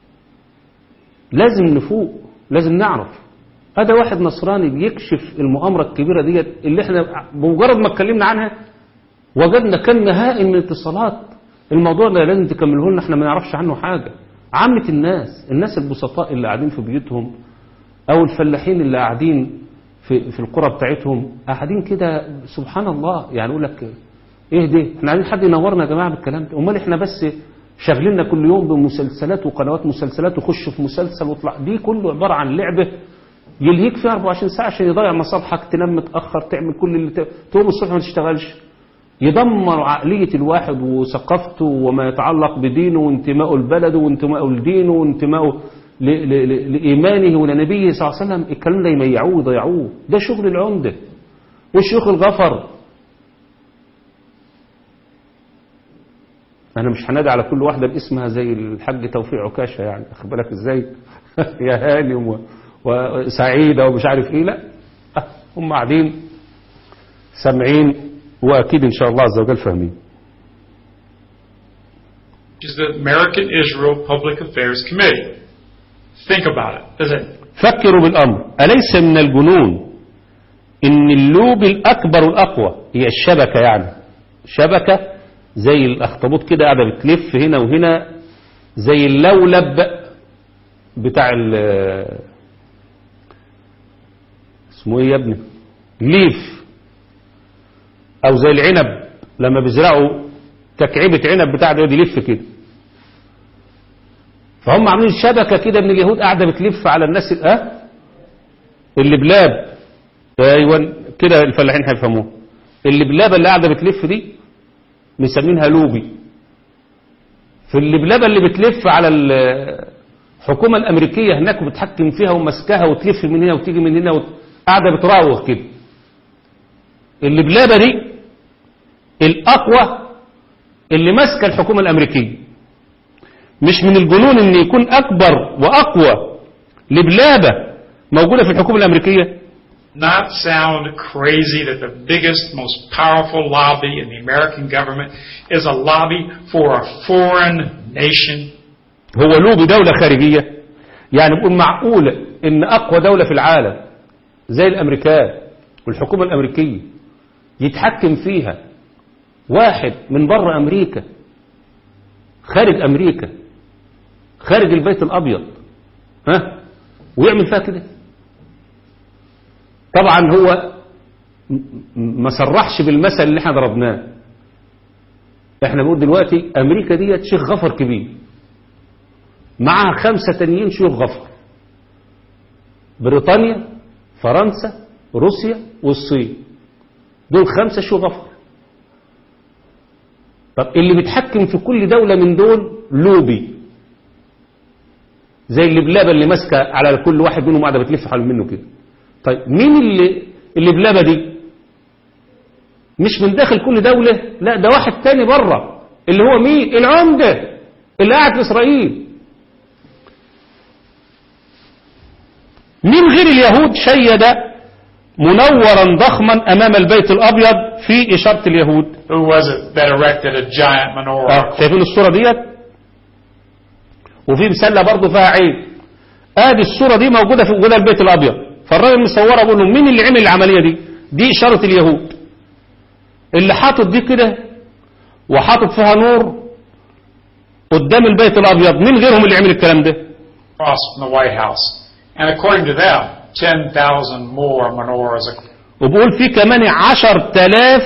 لازم نفوق لازم نعرف هذا واحد نصراني بيكشف المؤامرة الكبيرة ديت اللي احنا بمجرد ما اتكلمنا عنها وجدنا كم هائل من الاتصالات الموضوع ده لازم تكمله لنا احنا ما نعرفش عنه حاجة عامة الناس الناس البسطاء اللي قاعدين في بيوتهم او الفلاحين اللي قاعدين في في القرى بتاعتهم قاعدين كده سبحان الله يعني يقول لك ايه ده احنا عايزين حد ينورنا يا جماعه بالكلام ده امال احنا بس شاغليننا كل يوم بمسلسلات وقنوات مسلسلات وخش في مسلسل واطلع دي كله عباره عن لعبه يلهيك فيها 24 ساعة عشان يضيع مصالحك تنام متأخر تعمل كل اللي ت... تقوم الصبح ما تشتغلش يدمر عقلية الواحد وثقافته وما يتعلق بدينه وانتمائه لبلده وانتمائه لدينه وانتمائه ل... ل... ل... لإيمانه ولنبيه صلى الله عليه وسلم الكلام ده يميعوه ويضيعوه ده شغل العمدة والشيوخ الغفر انا مش هنادي على كل واحده باسمها زي الحاج توفيق عكاشه يعني اخد بالك ازاي يا هانم و- وسعيده ومش عارف ايه لا آه، هم قاعدين سامعين واكيد ان شاء الله عز وجل فاهمين Which is the American Israel Public Affairs Committee. Think about it. Does it فكروا بالامر اليس من الجنون ان اللوب الاكبر الاقوى هي الشبكه يعني شبكه زي الاخطبوط كده قاعده بتلف هنا وهنا زي اللولب بتاع ال- اسمه ايه يا ابني ليف او زي العنب لما بيزرعوا تكعيبه عنب بتاع ده يقعد يلف كده فهم عاملين شبكة كده من اليهود قاعدة بتلف على الناس اه اللي بلاب ايوه كده الفلاحين هيفهموها اللي بلابة اللي قاعدة بتلف دي مسمينها لوبي في اللبلبة اللي بتلف على الحكومة الأمريكية هناك وبتحكم فيها ومسكها وتلف من هنا وتيجي من هنا وت- قاعدة بتراوغ كده اللبلبة دي الأقوى اللي ماسكة الحكومة الأمريكية مش من الجنون ان يكون اكبر واقوى لبلابة موجودة في الحكومة الامريكية not sound crazy that the biggest, most powerful lobby in the American government is a lobby for a foreign nation? هو لوبي دولة خارجية يعني بقول معقولة ان اقوى دولة في العالم زي الامريكان والحكومة الامريكية يتحكم فيها واحد من بره امريكا خارج امريكا خارج البيت الابيض ها ويعمل فيها كده طبعا هو م- م- ما صرحش بالمثل اللي احنا ضربناه احنا بنقول دلوقتي امريكا ديت شيخ غفر كبير معها خمسة تانيين شيوخ غفر بريطانيا فرنسا روسيا والصين دول خمسة شيوخ غفر طب اللي بيتحكم في كل دولة من دول لوبي زي اللبلابة اللي ماسكة على كل واحد منهم قاعدة بتلف حول منه كده طيب مين اللي اللبلابة دي مش من داخل كل دولة لا ده واحد تاني بره اللي هو مين العمدة اللي قاعد في إسرائيل مين غير اليهود شيد منورا ضخما أمام البيت الأبيض في إشارة اليهود Who was it that erected a giant menorah? آه، شايفين الصورة ديت وفي مسلة برضه فيها عين ادي الصورة دي موجودة في وجود البيت الابيض فالراجل مصورها بيقول له مين اللي عمل العملية دي دي اشارة اليهود اللي حاطط دي كده وحاطط فيها نور قدام البيت الابيض مين غيرهم اللي عمل الكلام ده Across from the White House. And according to them, 10,000 more menorahs ac- وبقول في كمان عشر تلاف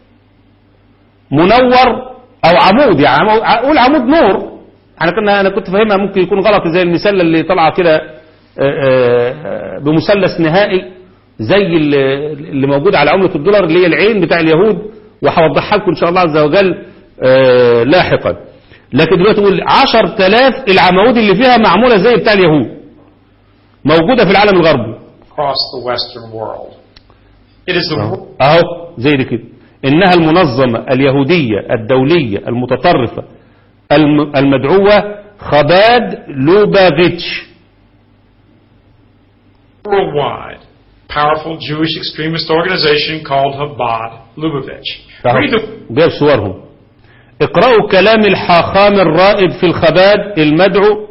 منور او عمود يعني عمود اقول عمود نور انا كنا انا كنت فاهمها ممكن يكون غلط زي المسله اللي طالعه كده آه، آه، بمثلث نهائي زي اللي اللي موجود على عمله الدولار اللي هي العين بتاع اليهود وهوضحها لكم ان شاء الله عز وجل آه، لاحقا لكن دلوقتي بقول 10000 العمود اللي فيها معموله زي بتاع اليهود موجوده في العالم الغربي across the Western world. It is the wor- اهو زي دي كده انها المنظمة اليهودية الدولية المتطرفة الم- المدعوة خباد لوبافيتش worldwide powerful Jewish extremist organization called Chabad Lubavitch. أهو، Read the جايب صورهم اقرأوا كلام الحاخام الرائد في الخباد المدعو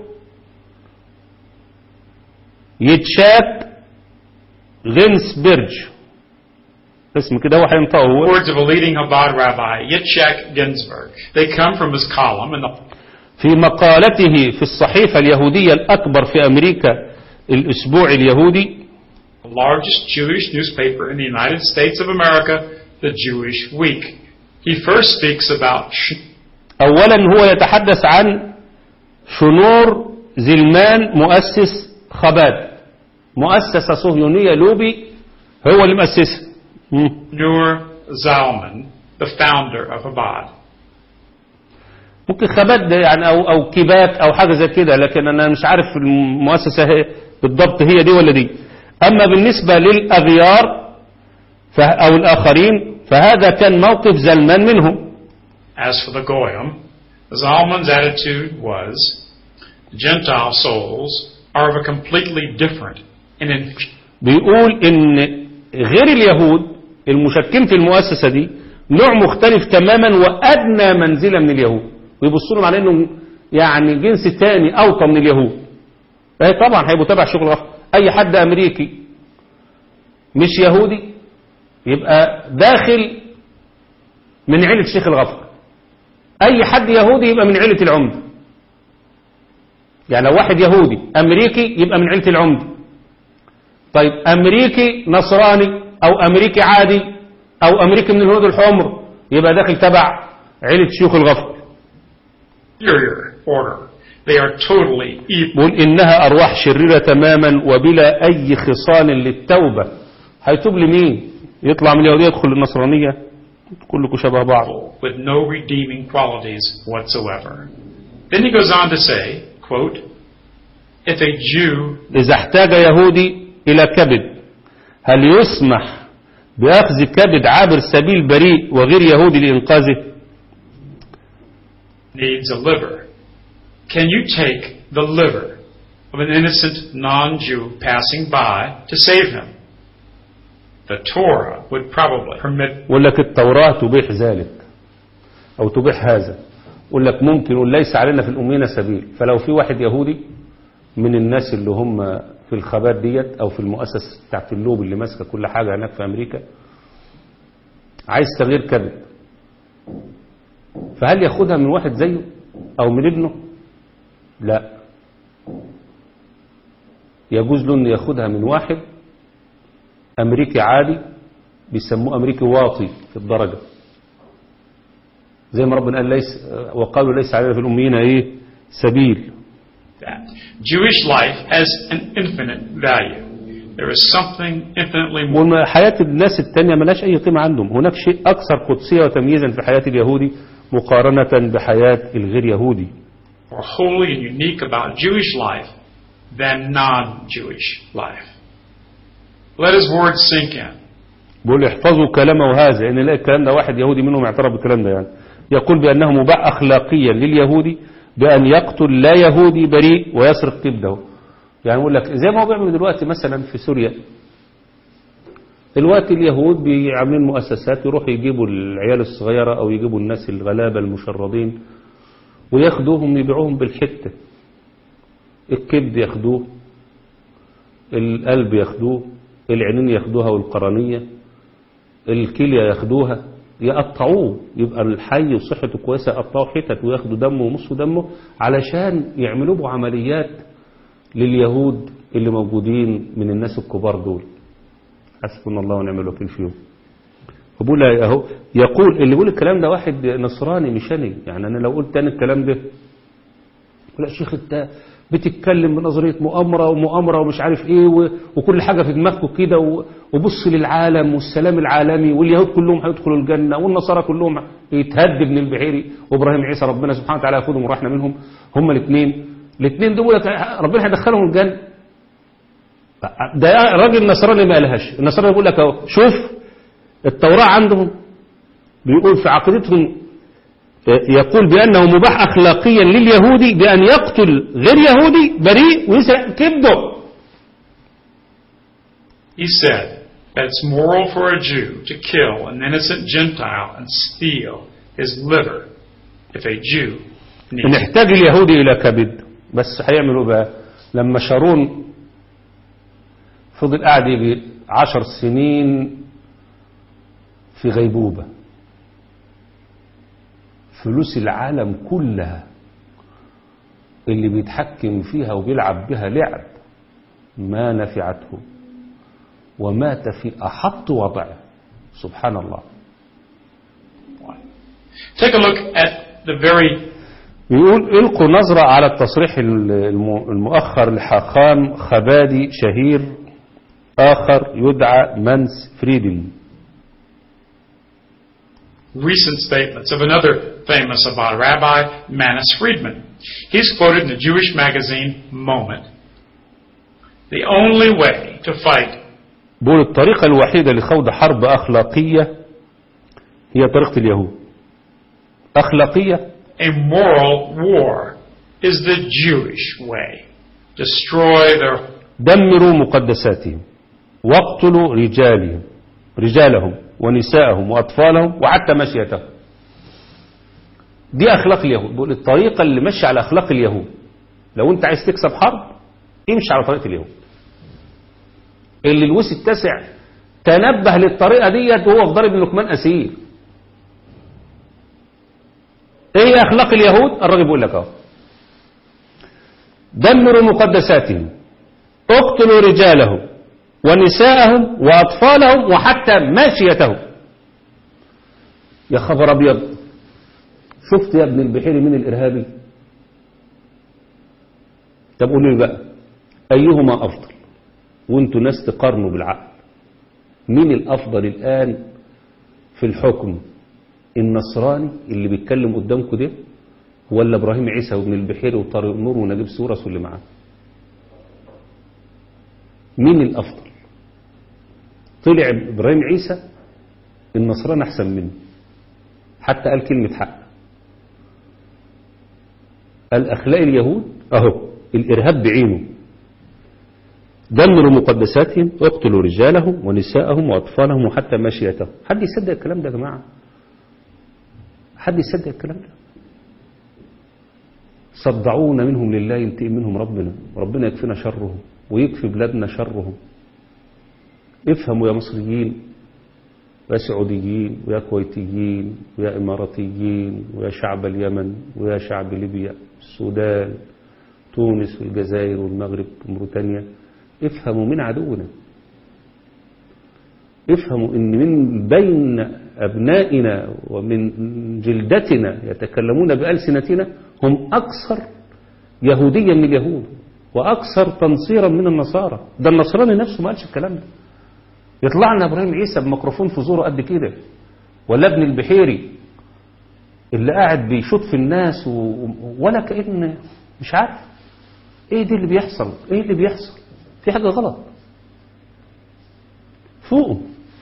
يتشاك غنسبرج اسم كده هو هينطقه هو words of a leading Chabad rabbi, Yitzhak Ginsburg. They come from his column in the في مقالته في الصحيفة اليهودية الأكبر في أمريكا الأسبوع اليهودي largest Jewish newspaper in the United States of America, the Jewish Week. He first speaks about sh- أولا هو يتحدث عن شنور زلمان مؤسس خباد مؤسسة صهيونية لوبي هو اللي مؤسسها مم. Nur Zalman, the founder of Abad. ممكن خبات ده يعني او او كيبات او حاجه زي كده لكن انا مش عارف المؤسسه هي بالضبط هي دي ولا دي اما بالنسبه للاغيار ف- او الاخرين فهذا كان موقف زلمان منهم As for the Goyim, Zalman's attitude was Gentile souls are of a completely different and inf- بيقول ان غير اليهود المشكين في المؤسسه دي نوع مختلف تماما وادنى منزله من اليهود ويبصوا لهم على انهم يعني جنس تاني اوطى من اليهود فهي طبعا هيبقوا تبع شغل اخر اي حد امريكي مش يهودي يبقى داخل من عيله شيخ الغفر اي حد يهودي يبقى من عيله العمده يعني لو واحد يهودي امريكي يبقى من عيله العمده طيب امريكي نصراني او امريكي عادي او امريكي من الهنود الحمر يبقى داخل تبع عيله شيوخ الغفر inferior order. They are totally evil. بيقول إنها أرواح شريرة تماما وبلا أي خصال للتوبة هيتوب لمين يطلع من اليهودية يدخل النصرانية كلكم شبه بعض with no redeeming qualities whatsoever. Then he goes on to say, quote, if a Jew إذا احتاج يهودي إلى كبد هل يسمح بأخذ كبد عابر سبيل بريء وغير يهودي لإنقاذه needs a liver, can you take the liver of an innocent non-Jew passing by to save him? The Torah would probably permit يقول لك التوراة تبيح ذلك أو تبيح هذا يقول لك ممكن يقول ليس علينا في الأمين سبيل فلو في واحد يهودي من الناس اللي هم في الخبات ديت أو في المؤسسة بتاعت اللوب اللي ماسكة كل حاجة هناك في أمريكا عايز تغيير كبد فهل ياخدها من واحد زيه أو من ابنه لا يجوز له أن ياخدها من واحد أمريكي عادي بيسموه أمريكي واطي في الدرجة زي ما ربنا قال ليس وقالوا ليس علينا في الأميين إيه سبيل that. Jewish life has an infinite value. There is something infinitely more وحياة الناس التانية ملاش أي قيمة عندهم هناك شيء أكثر قدسية وتمييزا في حياة اليهودي مقارنة بحياة الغير يهودي holy and unique about Jewish life than non-Jewish life. Let his words sink in. بيقول احفظوا كلامه هذا ان لا الكلام ده واحد يهودي منهم اعترف بالكلام ده يعني يقول بانه مباح اخلاقيا لليهودي بان يقتل لا يهودي بريء ويسرق كبده يعني يقول لك زي ما هو بيعمل دلوقتي مثلا في سوريا دلوقتي اليهود بيعملين مؤسسات يروحوا يجيبوا العيال الصغيرة او يجيبوا الناس الغلابة المشردين وياخدوهم يبيعوهم بالحتة الكبد ياخدوه القلب ياخدوه العينين ياخدوها والقرنية الكلية ياخدوها يقطعوه يبقى الحي وصحته كويسة يقطعوا حتت وياخدوا دمه ونص دمه علشان يعملوا له عمليات لليهود اللي موجودين من الناس الكبار دول حسبنا الله ونعم الوكيل فيهم فبقول اهو يقول اللي بيقول الكلام ده واحد نصراني مش انا يعني انا لو قلت انا الكلام ده لا شيخ انت بتتكلم بنظريه مؤامره ومؤامره ومش عارف ايه و- وكل حاجه في دماغكم كده و- وبص للعالم والسلام العالمي واليهود كلهم هيدخلوا الجنه والنصارى كلهم يتهد ابن البحيري وابراهيم عيسى ربنا سبحانه وتعالى ياخدهم ورحنا منهم هم الاثنين الاثنين دول ربنا هيدخلهم الجنه ده راجل نصراني ما قالهاش النصراني بيقول لك اهو شوف التوراة عندهم بيقول في عقيدتهم يقول بأنه مباح أخلاقيا لليهودي بأن يقتل غير يهودي بريء ويسرق كبده He said that it's moral for a Jew to kill an innocent Gentile and steal his liver if a Jew needs it. نحتاج اليهودي إلى كبد بس هيعملوا بقى لما شارون فضل قاعد يجي عشر سنين في غيبوبة فلوس العالم كلها اللي بيتحكم فيها وبيلعب بها لعب ما نفعته ومات في أحط وضعه سبحان الله Take a look at the very يقول القوا نظرة على التصريح الم- المؤخر لحاخام خبادي شهير آخر يدعى مانس فريدن Recent statements of another famous Chabad rabbi, Manis Friedman. He's quoted in the Jewish magazine Moment. The only way to fight بقول الطريقة الوحيدة لخوض حرب أخلاقية هي طريقة اليهود أخلاقية a moral war is the Jewish way. Destroy their دمروا مقدساتهم واقتلوا رجالهم رجالهم ونساءهم وأطفالهم وحتى مشيتهم دي أخلاق اليهود بقول الطريقة اللي ماشية على أخلاق اليهود لو أنت عايز تكسب حرب امشي على طريقة اليهود اللي الوس التاسع تنبه للطريقة ديت وهو في ضرب لقمان أسير ايه هي اخلاق اليهود الراجل بيقول لك اهو دمروا مقدساتهم اقتلوا رجالهم ونساءهم واطفالهم وحتى ماشيتهم يا خبر ابيض شفت يا ابن البحيري من الارهابي طب قولوا لي بقى ايهما افضل وانتوا ناس تقارنوا بالعقل مين الافضل الان في الحكم النصراني اللي بيتكلم قدامكم ده ولا ابراهيم عيسى وابن البحيري وطارق نور ونجيب سورس واللي معاه مين الافضل طلع ابراهيم عيسى النصراني احسن منه حتى قال كلمة حق قال اخلاق اليهود اهو الارهاب بعينه دمروا مقدساتهم اقتلوا رجالهم ونساءهم واطفالهم وحتى ماشيتهم حد يصدق الكلام ده يا جماعه حد يصدق الكلام ده صدعونا منهم لله ينتقم منهم ربنا ربنا يكفينا شرهم ويكفي بلادنا شرهم افهموا يا مصريين ويا سعوديين ويا كويتيين ويا إماراتيين ويا شعب اليمن ويا شعب ليبيا السودان تونس والجزائر والمغرب وموريتانيا افهموا من عدونا افهموا ان من بين أبنائنا ومن جلدتنا يتكلمون بألسنتنا هم أكثر يهوديا من اليهود وأكثر تنصيرا من النصارى ده النصراني نفسه ما قالش الكلام ده يطلع لنا إبراهيم عيسى بميكروفون في زوره قد كده ولا ابن البحيري اللي قاعد بيشوط في الناس و... ولا كأن مش عارف ايه دي اللي بيحصل ايه اللي بيحصل في حاجة غلط فوقه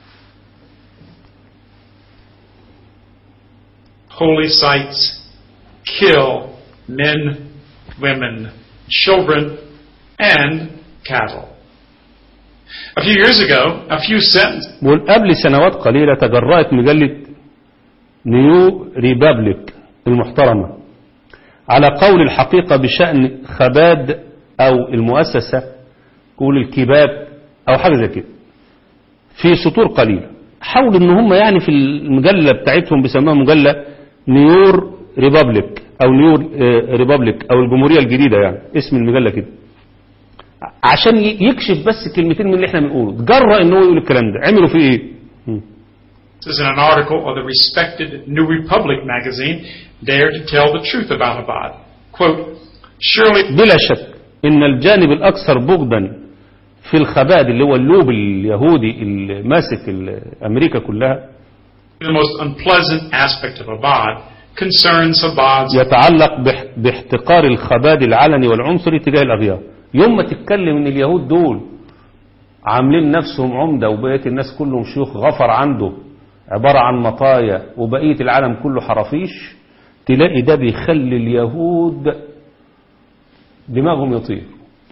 holy sites kill men, women, children, and cattle. A few years ago, a few sentences بقول قبل سنوات قليلة تجرأت مجلة نيو ريبابليك المحترمة على قول الحقيقة بشأن خباد أو المؤسسة قول الكباب أو حاجة زي كده في سطور قليلة حاولوا ان هم يعني في المجلة بتاعتهم بيسموها مجلة نيور ريبابليك او نيور آه، ريبابليك او الجمهورية الجديدة يعني اسم المجلة كده عشان ي- يكشف بس كلمتين من اللي احنا بنقوله تجرأ ان هو يقول الكلام ده عملوا فيه ايه مم. This is in an article of the respected New Republic magazine, Dare to Tell the Truth About Chabad. Quote, Surely بلا شك ان الجانب الاكثر بغضا في الخباد اللي هو اللوب اليهودي اللي ماسك ال- امريكا كلها the most unpleasant aspect of Chabad concerns Chabad's يتعلق باح- باحتقار الخباد العلني والعنصري تجاه الأغيار يوم ما تتكلم ان اليهود دول عاملين نفسهم عمدة وبقية الناس كلهم شيوخ غفر عنده عبارة عن مطايا وبقية العالم كله حرافيش تلاقي ده بيخلي اليهود دماغهم يطير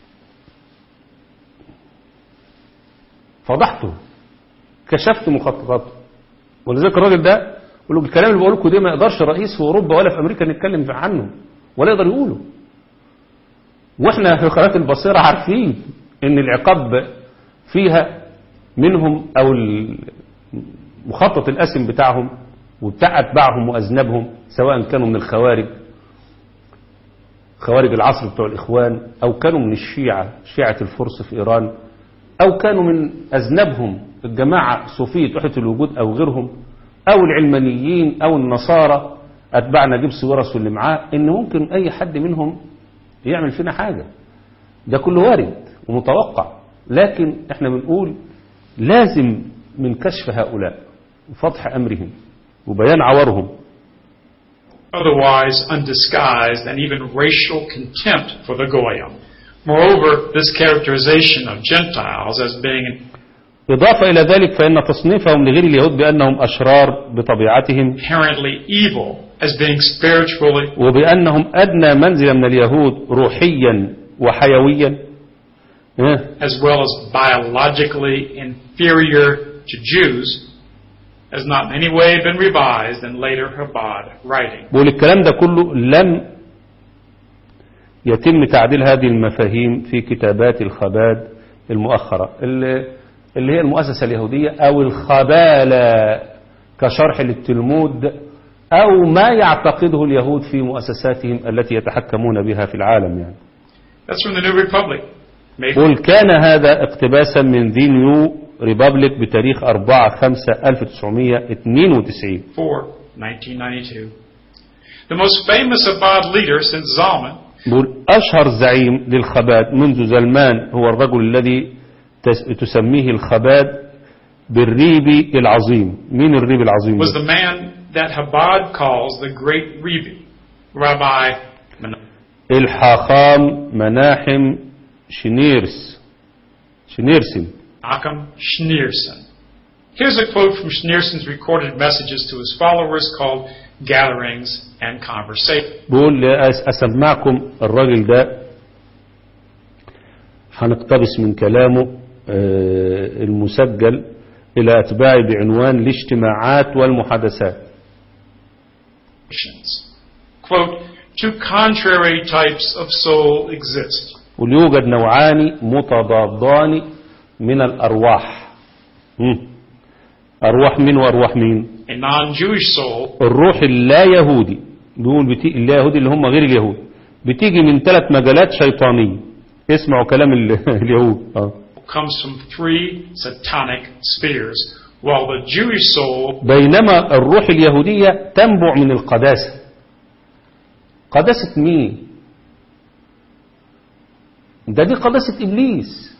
فضحته كشفت مخططاته ولذلك الراجل ده يقول له الكلام اللي بقول لكم ده ما يقدرش رئيس في اوروبا ولا في امريكا نتكلم عنه ولا يقدر يقوله واحنا في قناه البصيره عارفين ان العقاب فيها منهم او المخطط الاسم بتاعهم وبتاع اتباعهم واذنبهم سواء كانوا من الخوارج خوارج العصر بتوع الاخوان او كانوا من الشيعه شيعه الفرس في ايران او كانوا من اذنبهم الجماعه صوفيه وحده الوجود او غيرهم او العلمانيين او النصارى اتباع نجيب سويرس واللي معاه ان ممكن اي حد منهم يعمل فينا حاجه ده كله وارد ومتوقع لكن احنا بنقول لازم من كشف هؤلاء وفضح أمرهم وبيان عورهم otherwise undisguised and even racial contempt for the Goyim. Moreover, this characterization of Gentiles as being إضافة إلى ذلك فإن تصنيفهم لغير اليهود بأنهم أشرار بطبيعتهم inherently evil as being spiritually وبأنهم أدنى منزلة من اليهود روحيا وحيويا ها؟ as well as biologically inferior to Jews has not in any way been revised in later Chabad writing. بقول الكلام ده كله لم يتم تعديل هذه المفاهيم في كتابات الخباد المؤخرة اللي اللي هي المؤسسة اليهودية أو الخبالة كشرح للتلمود أو ما يعتقده اليهود في مؤسساتهم التي يتحكمون بها في العالم يعني That's from the New Republic. Made قل كان هذا اقتباسا من ذي نيو ريبابليك بتاريخ 4 5 1992 4, 1992. The most famous Abad leader since Zalman بقول أشهر زعيم للخباد منذ زلمان هو الرجل الذي تس- تسميه الخباد بالريبي العظيم مين الريبي العظيم was ده؟ the man that Chabad calls the Great Rebbe, Rabbi الحاخام مناحم شنيرس شنيرسن Menachem Schneerson. Here's a quote from Schneerson's recorded messages to his followers called Gatherings and Conversation. بقول لأس- أسمعكم الراجل ده هنقتبس من كلامه آه، المسجل إلى أتباعي بعنوان الاجتماعات والمحادثات Quote, two contrary types of soul exist. وليوجد نوعان متضادان من الأرواح مم. أرواح مين وأرواح مين A non-Jewish soul الروح اللا يهودي بيقول بتي... اللا يهودي اللي هم غير اليهود بتيجي من ثلاث مجالات شيطانية اسمعوا كلام ال... اليهود آه. comes from three satanic spheres, while the Jewish soul بينما الروح اليهودية تنبع من القداسة قداسة مين ده دي قداسة إبليس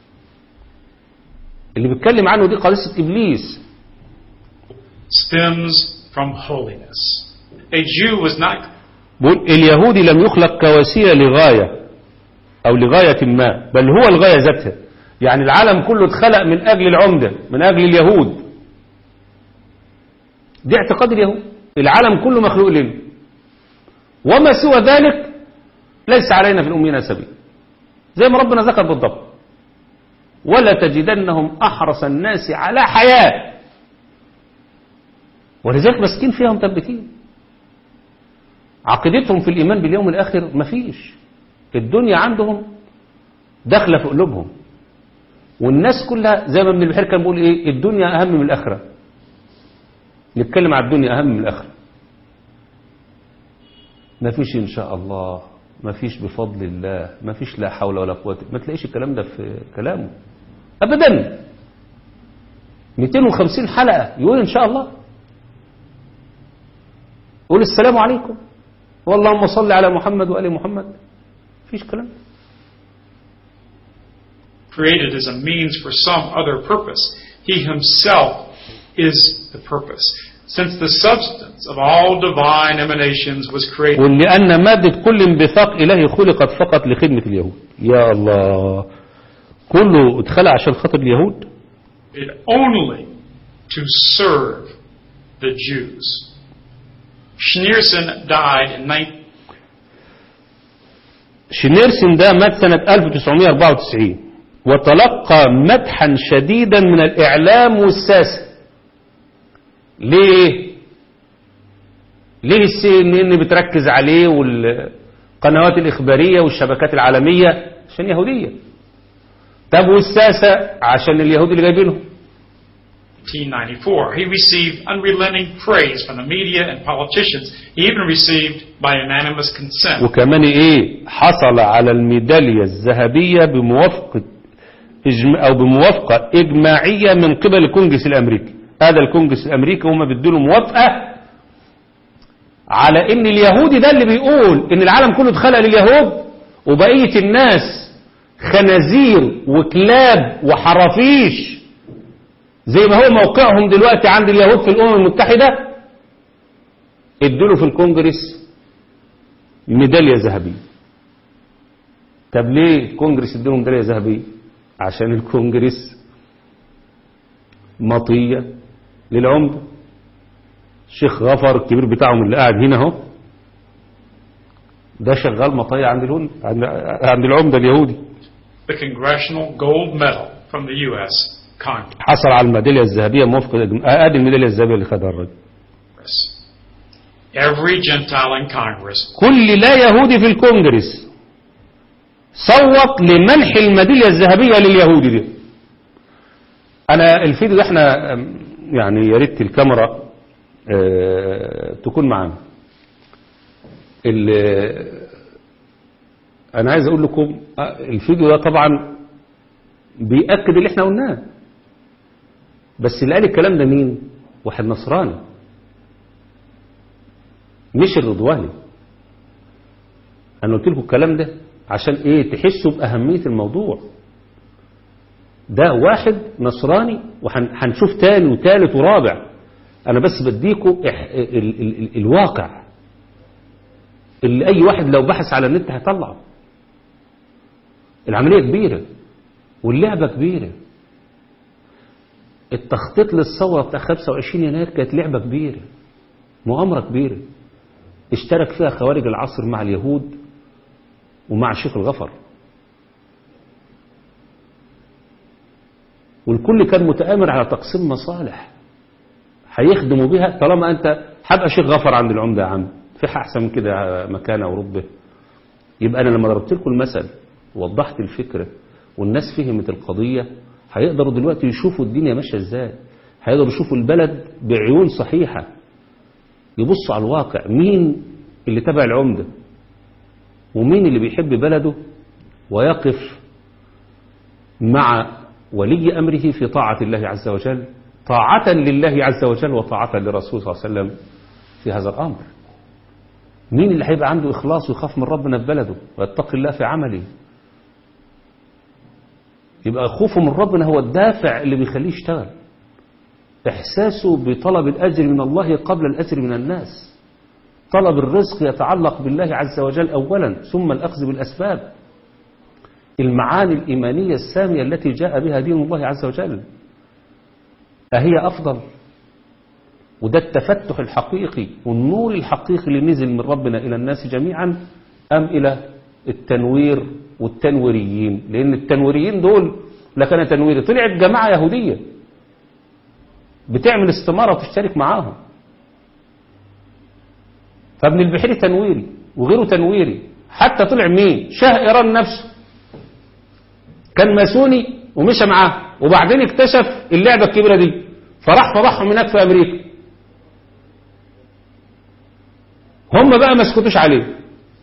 اللي بيتكلم عنه دي قداسة إبليس stems from holiness. A Jew was not بقول اليهودي لم يخلق كوسيلة لغاية أو لغاية ما بل هو الغاية ذاتها يعني العالم كله اتخلق من أجل العمدة من أجل اليهود دي اعتقاد اليهود العالم كله مخلوق لنا وما سوى ذلك ليس علينا في الأمين سبيل زي ما ربنا ذكر بالضبط ولا تجدنهم أحرص الناس على حياة ولذلك مسكين فيها مثبتين عقيدتهم في الإيمان باليوم الآخر مفيش الدنيا عندهم داخلة في قلوبهم والناس كلها زي ما ابن البحير كان بيقول ايه الدنيا أهم من الآخرة نتكلم على الدنيا أهم من الآخرة مفيش إن شاء الله مفيش بفضل الله مفيش لا حول ولا قوة ما تلاقيش الكلام ده في كلامه أبدا 250 حلقة يقول إن شاء الله قول السلام عليكم واللهم صل على محمد وآل محمد فيش كلام created as a means for some other purpose. He himself is the purpose. Since the substance of all divine emanations was created ولأن مادة كل انبثاق إلهي خلقت فقط لخدمة اليهود يا الله كله اتخلق عشان خاطر اليهود only to serve the Jews. Schneerson died in 19 شنيرسن ده مات سنة 1994 وتلقى مدحا شديدا من الإعلام والساسة ليه ليه السي ان ان بتركز عليه والقنوات الإخبارية والشبكات العالمية عشان يهودية طب والساسة عشان اليهود اللي جايبينهم 1994. He received unrelenting praise from the media and politicians. He even received, by unanimous consent, وكمان ايه حصل على الميدالية الذهبية بموافقة إجم... او بموافقة اجماعية من قبل الكونجرس الامريكي هذا الكونجرس الامريكي هم بيدوا موافقة على ان اليهودي ده اللي بيقول ان العالم كله اتخلق لليهود وبقية الناس خنازير وكلاب وحرافيش زي ما هو موقعهم دلوقتي عند اليهود في الأمم المتحدة ادوا في الكونجرس ميدالية ذهبية طب ليه الكونجرس ادوا ميدالية ذهبية عشان الكونجرس مطية للعمدة الشيخ غفر الكبير بتاعهم اللي قاعد هنا اهو ده شغال مطية عند الهن عند عند العمدة اليهودي The Congressional Gold Medal from the U.S. Congress. حصل على الميدالية الذهبية موافقة ادي الميدالية الذهبية اللي خدها الراجل Every Gentile in Congress كل لا يهودي في الكونجرس صوت لمنح الميدالية الذهبية لليهودي دي انا الفيديو ده احنا أم، يعني يا ريت الكاميرا آه، تكون معانا ال- انا عايز اقول لكم آه، الفيديو ده طبعا بيأكد اللي احنا قلناه بس اللي قال الكلام ده مين واحد نصراني مش الرضواني انا قلت لكم الكلام ده عشان ايه تحسوا باهميه الموضوع ده واحد نصراني وهنشوف تاني وتالت ورابع انا بس بديكم إح- ال ال ال الواقع اللي اي واحد لو بحث على النت هيطلعه العمليه كبيره واللعبه كبيره التخطيط للثوره بتاع 25 يناير كانت لعبه كبيره مؤامره كبيره اشترك فيها خوارج العصر مع اليهود ومع الشيخ الغفر والكل كان متآمر على تقسيم مصالح هيخدموا بيها طالما انت هبقى شيخ غفر عند العمدة يا عم في احسن من كده مكانه وربه يبقى انا لما ضربت لكم المثل ووضحت الفكرة والناس فهمت القضية هيقدروا دلوقتي يشوفوا الدنيا ماشية ازاي هيقدروا يشوفوا البلد بعيون صحيحة يبصوا على الواقع مين اللي تبع العمدة ومين اللي بيحب بلده ويقف مع ولي أمره في طاعة الله عز وجل طاعة لله عز وجل وطاعة لرسول صلى الله عليه وسلم في هذا الأمر مين اللي هيبقى عنده إخلاص ويخاف من ربنا في بلده ويتقي الله في عمله يبقى خوفه من ربنا هو الدافع اللي بيخليه يشتغل إحساسه بطلب الأجر من الله قبل الأجر من الناس طلب الرزق يتعلق بالله عز وجل أولا ثم الأخذ بالأسباب المعاني الإيمانية السامية التي جاء بها دين الله عز وجل أهي أفضل وده التفتح الحقيقي والنور الحقيقي اللي نزل من ربنا إلى الناس جميعا أم إلى التنوير والتنويريين لأن التنويريين دول لكان تنويري طلعت جماعة يهودية بتعمل استمارة وتشترك معاهم فابن البحيري تنويري وغيره تنويري حتى طلع مين شاه إيران نفسه كان ماسوني ومشى معاه وبعدين اكتشف اللعبة الكبيرة دي فراح فضحهم هناك في أمريكا هم بقى ما سكتوش عليه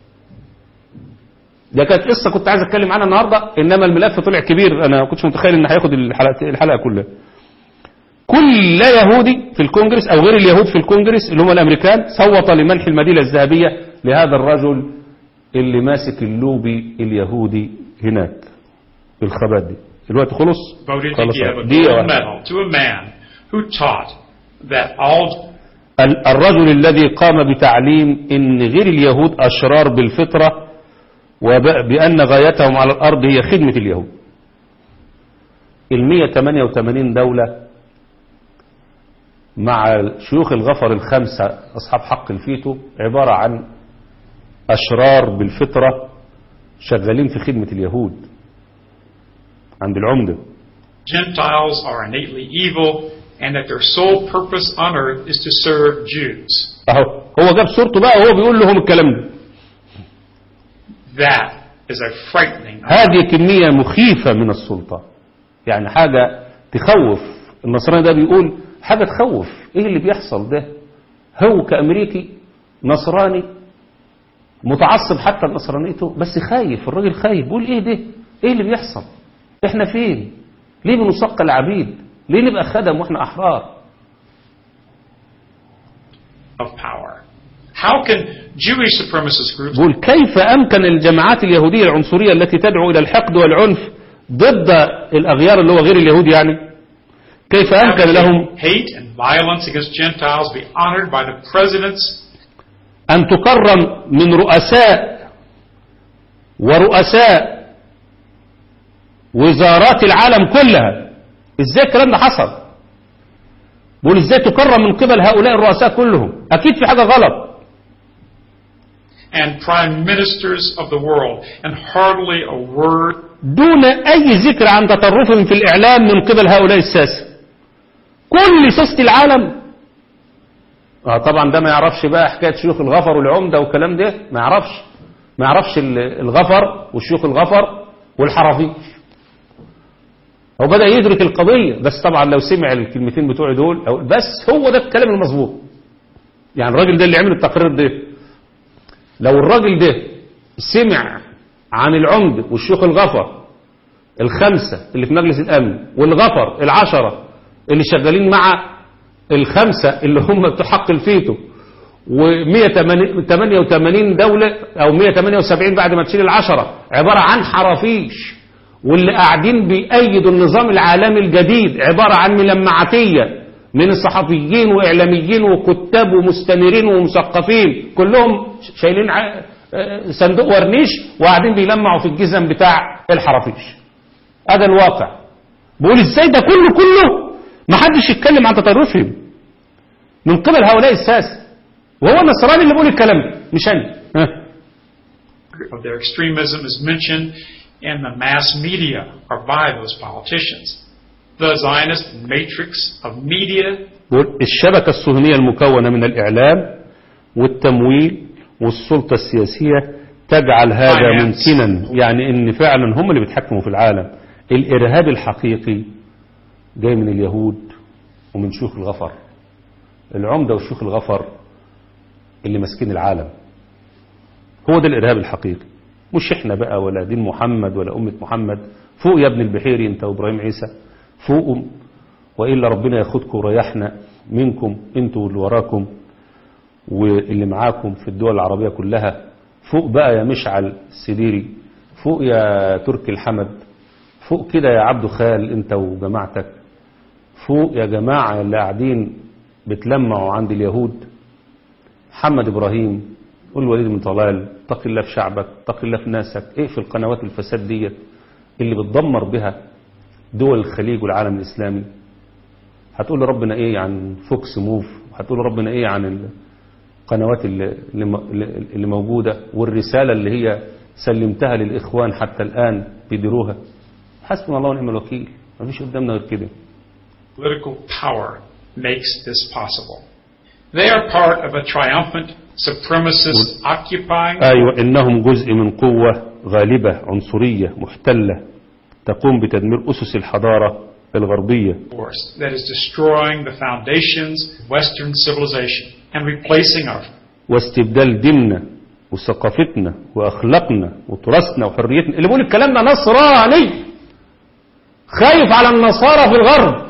ده كانت قصة كنت عايز اتكلم عنها النهاردة انما الملف طلع كبير انا ما كنتش متخيل ان هياخد الحلقة, الحلقة كلها كل لا يهودي في الكونجرس او غير اليهود في الكونجرس اللي هم الامريكان صوت لمنح المدينة الذهبية لهذا الرجل اللي ماسك اللوبي اليهودي هناك الخبات دي الوقت خلص voted to خلص give a دقيقة gold واحدة. medal to a man who taught that all ال- الرجل الذي قام بتعليم ان غير اليهود اشرار بالفطرة وبأن غايتهم على الارض هي خدمة اليهود ال 188 دولة مع شيوخ الغفر الخمسة اصحاب حق الفيتو عبارة عن اشرار بالفطرة شغالين في خدمة اليهود عند العمدة Gentiles are innately evil and that their sole purpose on earth is to serve Jews. اهو هو جاب صورته بقى وهو بيقول لهم الكلام ده That is a frightening هذه كمية مخيفة من السلطة يعني حاجة تخوف النصراني ده بيقول حاجة تخوف ايه اللي بيحصل ده هو كأمريكي نصراني متعصب حتى لنصرانيته بس خايف الراجل خايف بيقول ايه ده ايه اللي بيحصل احنا فين ليه بنسقى العبيد ليه نبقى خدم واحنا احرار of power. How can Jewish supremacist groups بقول كيف أمكن الجماعات اليهودية العنصرية التي تدعو إلى الحقد والعنف ضد الأغيار اللي هو غير اليهود يعني كيف أمكن لهم hate and violence against Gentiles be honored by the presidents أن تكرم من رؤساء ورؤساء وزارات العالم كلها ازاي الكلام ده حصل بقول ازاي تكرم من قبل هؤلاء الرؤساء كلهم اكيد في حاجة غلط and prime ministers of the world, and hardly a word دون اي ذكر عن تطرفهم في الاعلام من قبل هؤلاء الساسة كل ساسة العالم اه طبعا ده ما يعرفش بقى حكاية شيوخ الغفر والعمدة والكلام ده ما يعرفش ما يعرفش ال- الغفر والشيوخ الغفر والحرافيش هو بدأ يدرك القضية بس طبعا لو سمع الكلمتين بتوع دول أو بس هو ده الكلام المظبوط يعني الراجل ده اللي عمل التقرير ده لو الراجل ده سمع عن العمدة والشيوخ الغفر الخمسة اللي في مجلس الأمن والغفر العشرة اللي شغالين مع الخمسة اللي هم بتوع حق الفيتو و188 دولة أو 178 بعد ما تشيل العشرة عبارة عن حرافيش واللي قاعدين بيأيدوا النظام العالمي الجديد عبارة عن ملمعتية من الصحفيين وإعلاميين وكتاب ومستنيرين ومثقفين كلهم شايلين ع- آه، صندوق ورنيش وقاعدين بيلمعوا في الجزم بتاع الحرافيش هذا الواقع بقول ازاي ده كله كله ما حدش يتكلم عن تطرفهم من قبل هؤلاء الساسة وهو النصراني اللي بيقول الكلام ده مش انا ها. of their extremism is mentioned in the mass media or by those politicians. The Zionist matrix of media بيقول الشبكة الصهيونية المكونة من الإعلام والتمويل والسلطة السياسية تجعل هذا Finance. ممكنا يعني ان فعلا هم اللي بيتحكموا في العالم الإرهاب الحقيقي جاي من اليهود ومن شيوخ الغفر العمدة وشيوخ الغفر اللي ماسكين العالم هو ده الإرهاب الحقيقي مش احنا بقى ولا دين محمد ولا أمة محمد فوق يا ابن البحيري انت وإبراهيم عيسى فوقهم وإلا ربنا ياخدكم وريحنا منكم انتوا واللي وراكم واللي معاكم في الدول العربية كلها فوق بقى يا مشعل السديري فوق يا تركي الحمد فوق كده يا عبد خال انت وجماعتك فوق يا جماعة اللي قاعدين بتلمعوا عند اليهود محمد إبراهيم قول الوليد من طلال اتق الله في شعبك اتق الله في ناسك اقفل قنوات الفساد ديت اللي بتدمر بها دول الخليج والعالم الإسلامي هتقول لربنا ايه عن فوكس موف هتقول لربنا ايه عن القنوات اللي, اللي اللي موجودة والرسالة اللي هي سلمتها للإخوان حتى الآن بيديروها حسبنا الله ونعم الوكيل مفيش قدامنا غير كده political power makes this possible. They are part of a triumphant supremacist occupying أيوة إنهم جزء من قوة غالبة عنصرية محتلة تقوم بتدمير أسس الحضارة الغربية force that is destroying the foundations of Western civilization and replacing our واستبدال ديننا وثقافتنا وأخلاقنا وتراثنا وحريتنا اللي بيقول الكلام ده نصراني خايف على النصارى في الغرب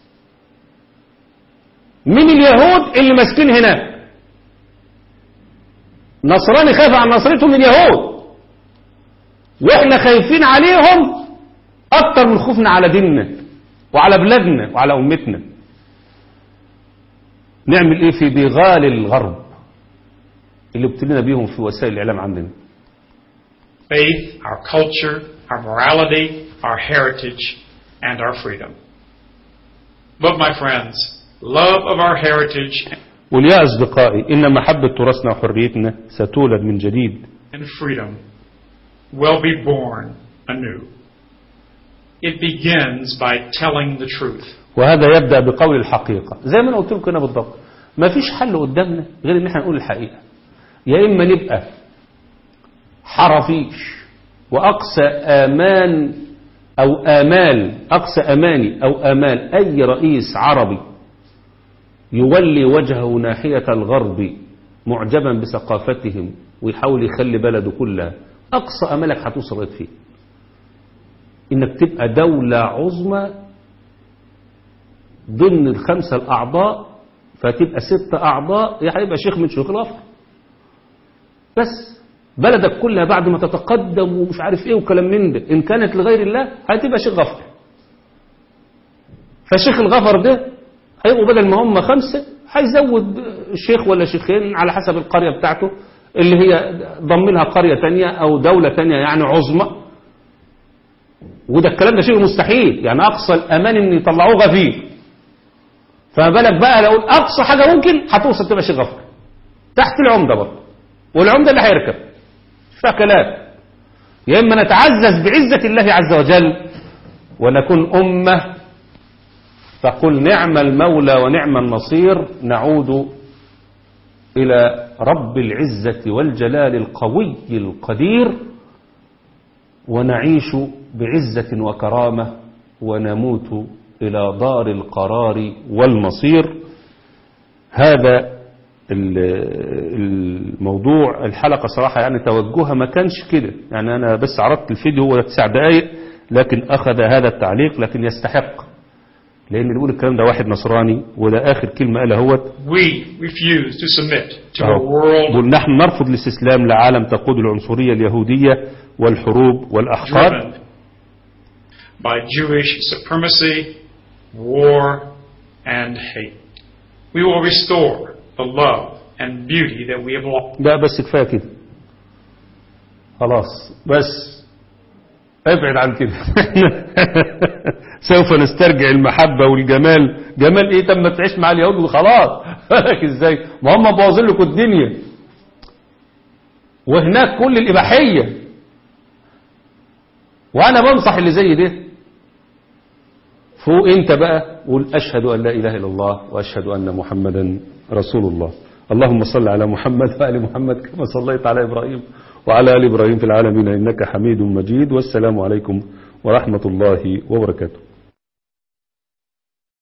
من اليهود اللي ماسكين هناك نصراني خايف على نصرتهم من اليهود واحنا خايفين عليهم اكتر من خوفنا على ديننا وعلى بلادنا وعلى امتنا نعمل ايه في بغال الغرب اللي ابتلينا بيهم في وسائل الاعلام عندنا faith, our culture, our morality, our heritage, and our freedom. But my friends, love of our heritage قل يا اصدقائي ان محبه تراثنا وحريتنا ستولد من جديد and freedom will be born anew. It begins by telling the truth. وهذا يبدا بقول الحقيقه زي ما انا قلت لكم هنا بالضبط ما فيش حل قدامنا غير ان احنا نقول الحقيقه يا اما نبقى حرفيش واقصى امان او امال اقصى اماني او امال اي رئيس عربي يولي وجهه ناحيه الغرب معجبا بثقافتهم ويحاول يخلي بلده كلها اقصى املك هتوصل لغايه فيه انك تبقى دوله عظمى ضمن الخمسه الاعضاء فتبقى ست اعضاء يا هيبقى شيخ من شيوخ الغفر بس بلدك كلها بعد ما تتقدم ومش عارف ايه وكلام من ده ان كانت لغير الله هتبقى شيخ غفر فشيخ الغفر ده هيبقوا بدل ما هم خمسة هيزود شيخ ولا شيخين على حسب القرية بتاعته اللي هي ضم لها قرية تانية او دولة تانية يعني عظمى وده الكلام ده شيء مستحيل يعني اقصى الامان ان يطلعوه غفير فما بالك بقى لو اقصى حاجة ممكن هتوصل تبقى شيخ غفر تحت العمدة برضه والعمدة اللي هيركب مش فيها كلام يا اما نتعزز بعزة الله عز وجل ونكون أمة فقل نعم المولى ونعم النصير نعود إلى رب العزة والجلال القوي القدير ونعيش بعزة وكرامة ونموت إلى دار القرار والمصير هذا الموضوع الحلقة صراحة يعني توجهها ما كانش كده يعني أنا بس عرضت الفيديو هو تسع دقايق لكن أخذ هذا التعليق لكن يستحق لأن اللي يقول الكلام ده واحد نصراني وده آخر كلمة قالها هو We refuse to submit to a world بل نحن نرفض الاستسلام لعالم تقود العنصرية اليهودية والحروب والأحقاد driven by Jewish supremacy, war, and hate. We will restore the love and beauty that we have lost. لا بس كفاية كده خلاص بس ابعد عن كده سوف نسترجع المحبة والجمال جمال ايه تم تعيش مع اليهود وخلاص لك ازاي ما هم بوظين لكم الدنيا وهناك كل الإباحية وانا بنصح اللي زي ده فوق انت بقى قول اشهد ان لا اله الا الله واشهد ان محمدا رسول الله اللهم صل على محمد وآل محمد كما صليت على إبراهيم وعلى آل إبراهيم في العالمين إنك حميد مجيد والسلام عليكم ورحمة الله وبركاته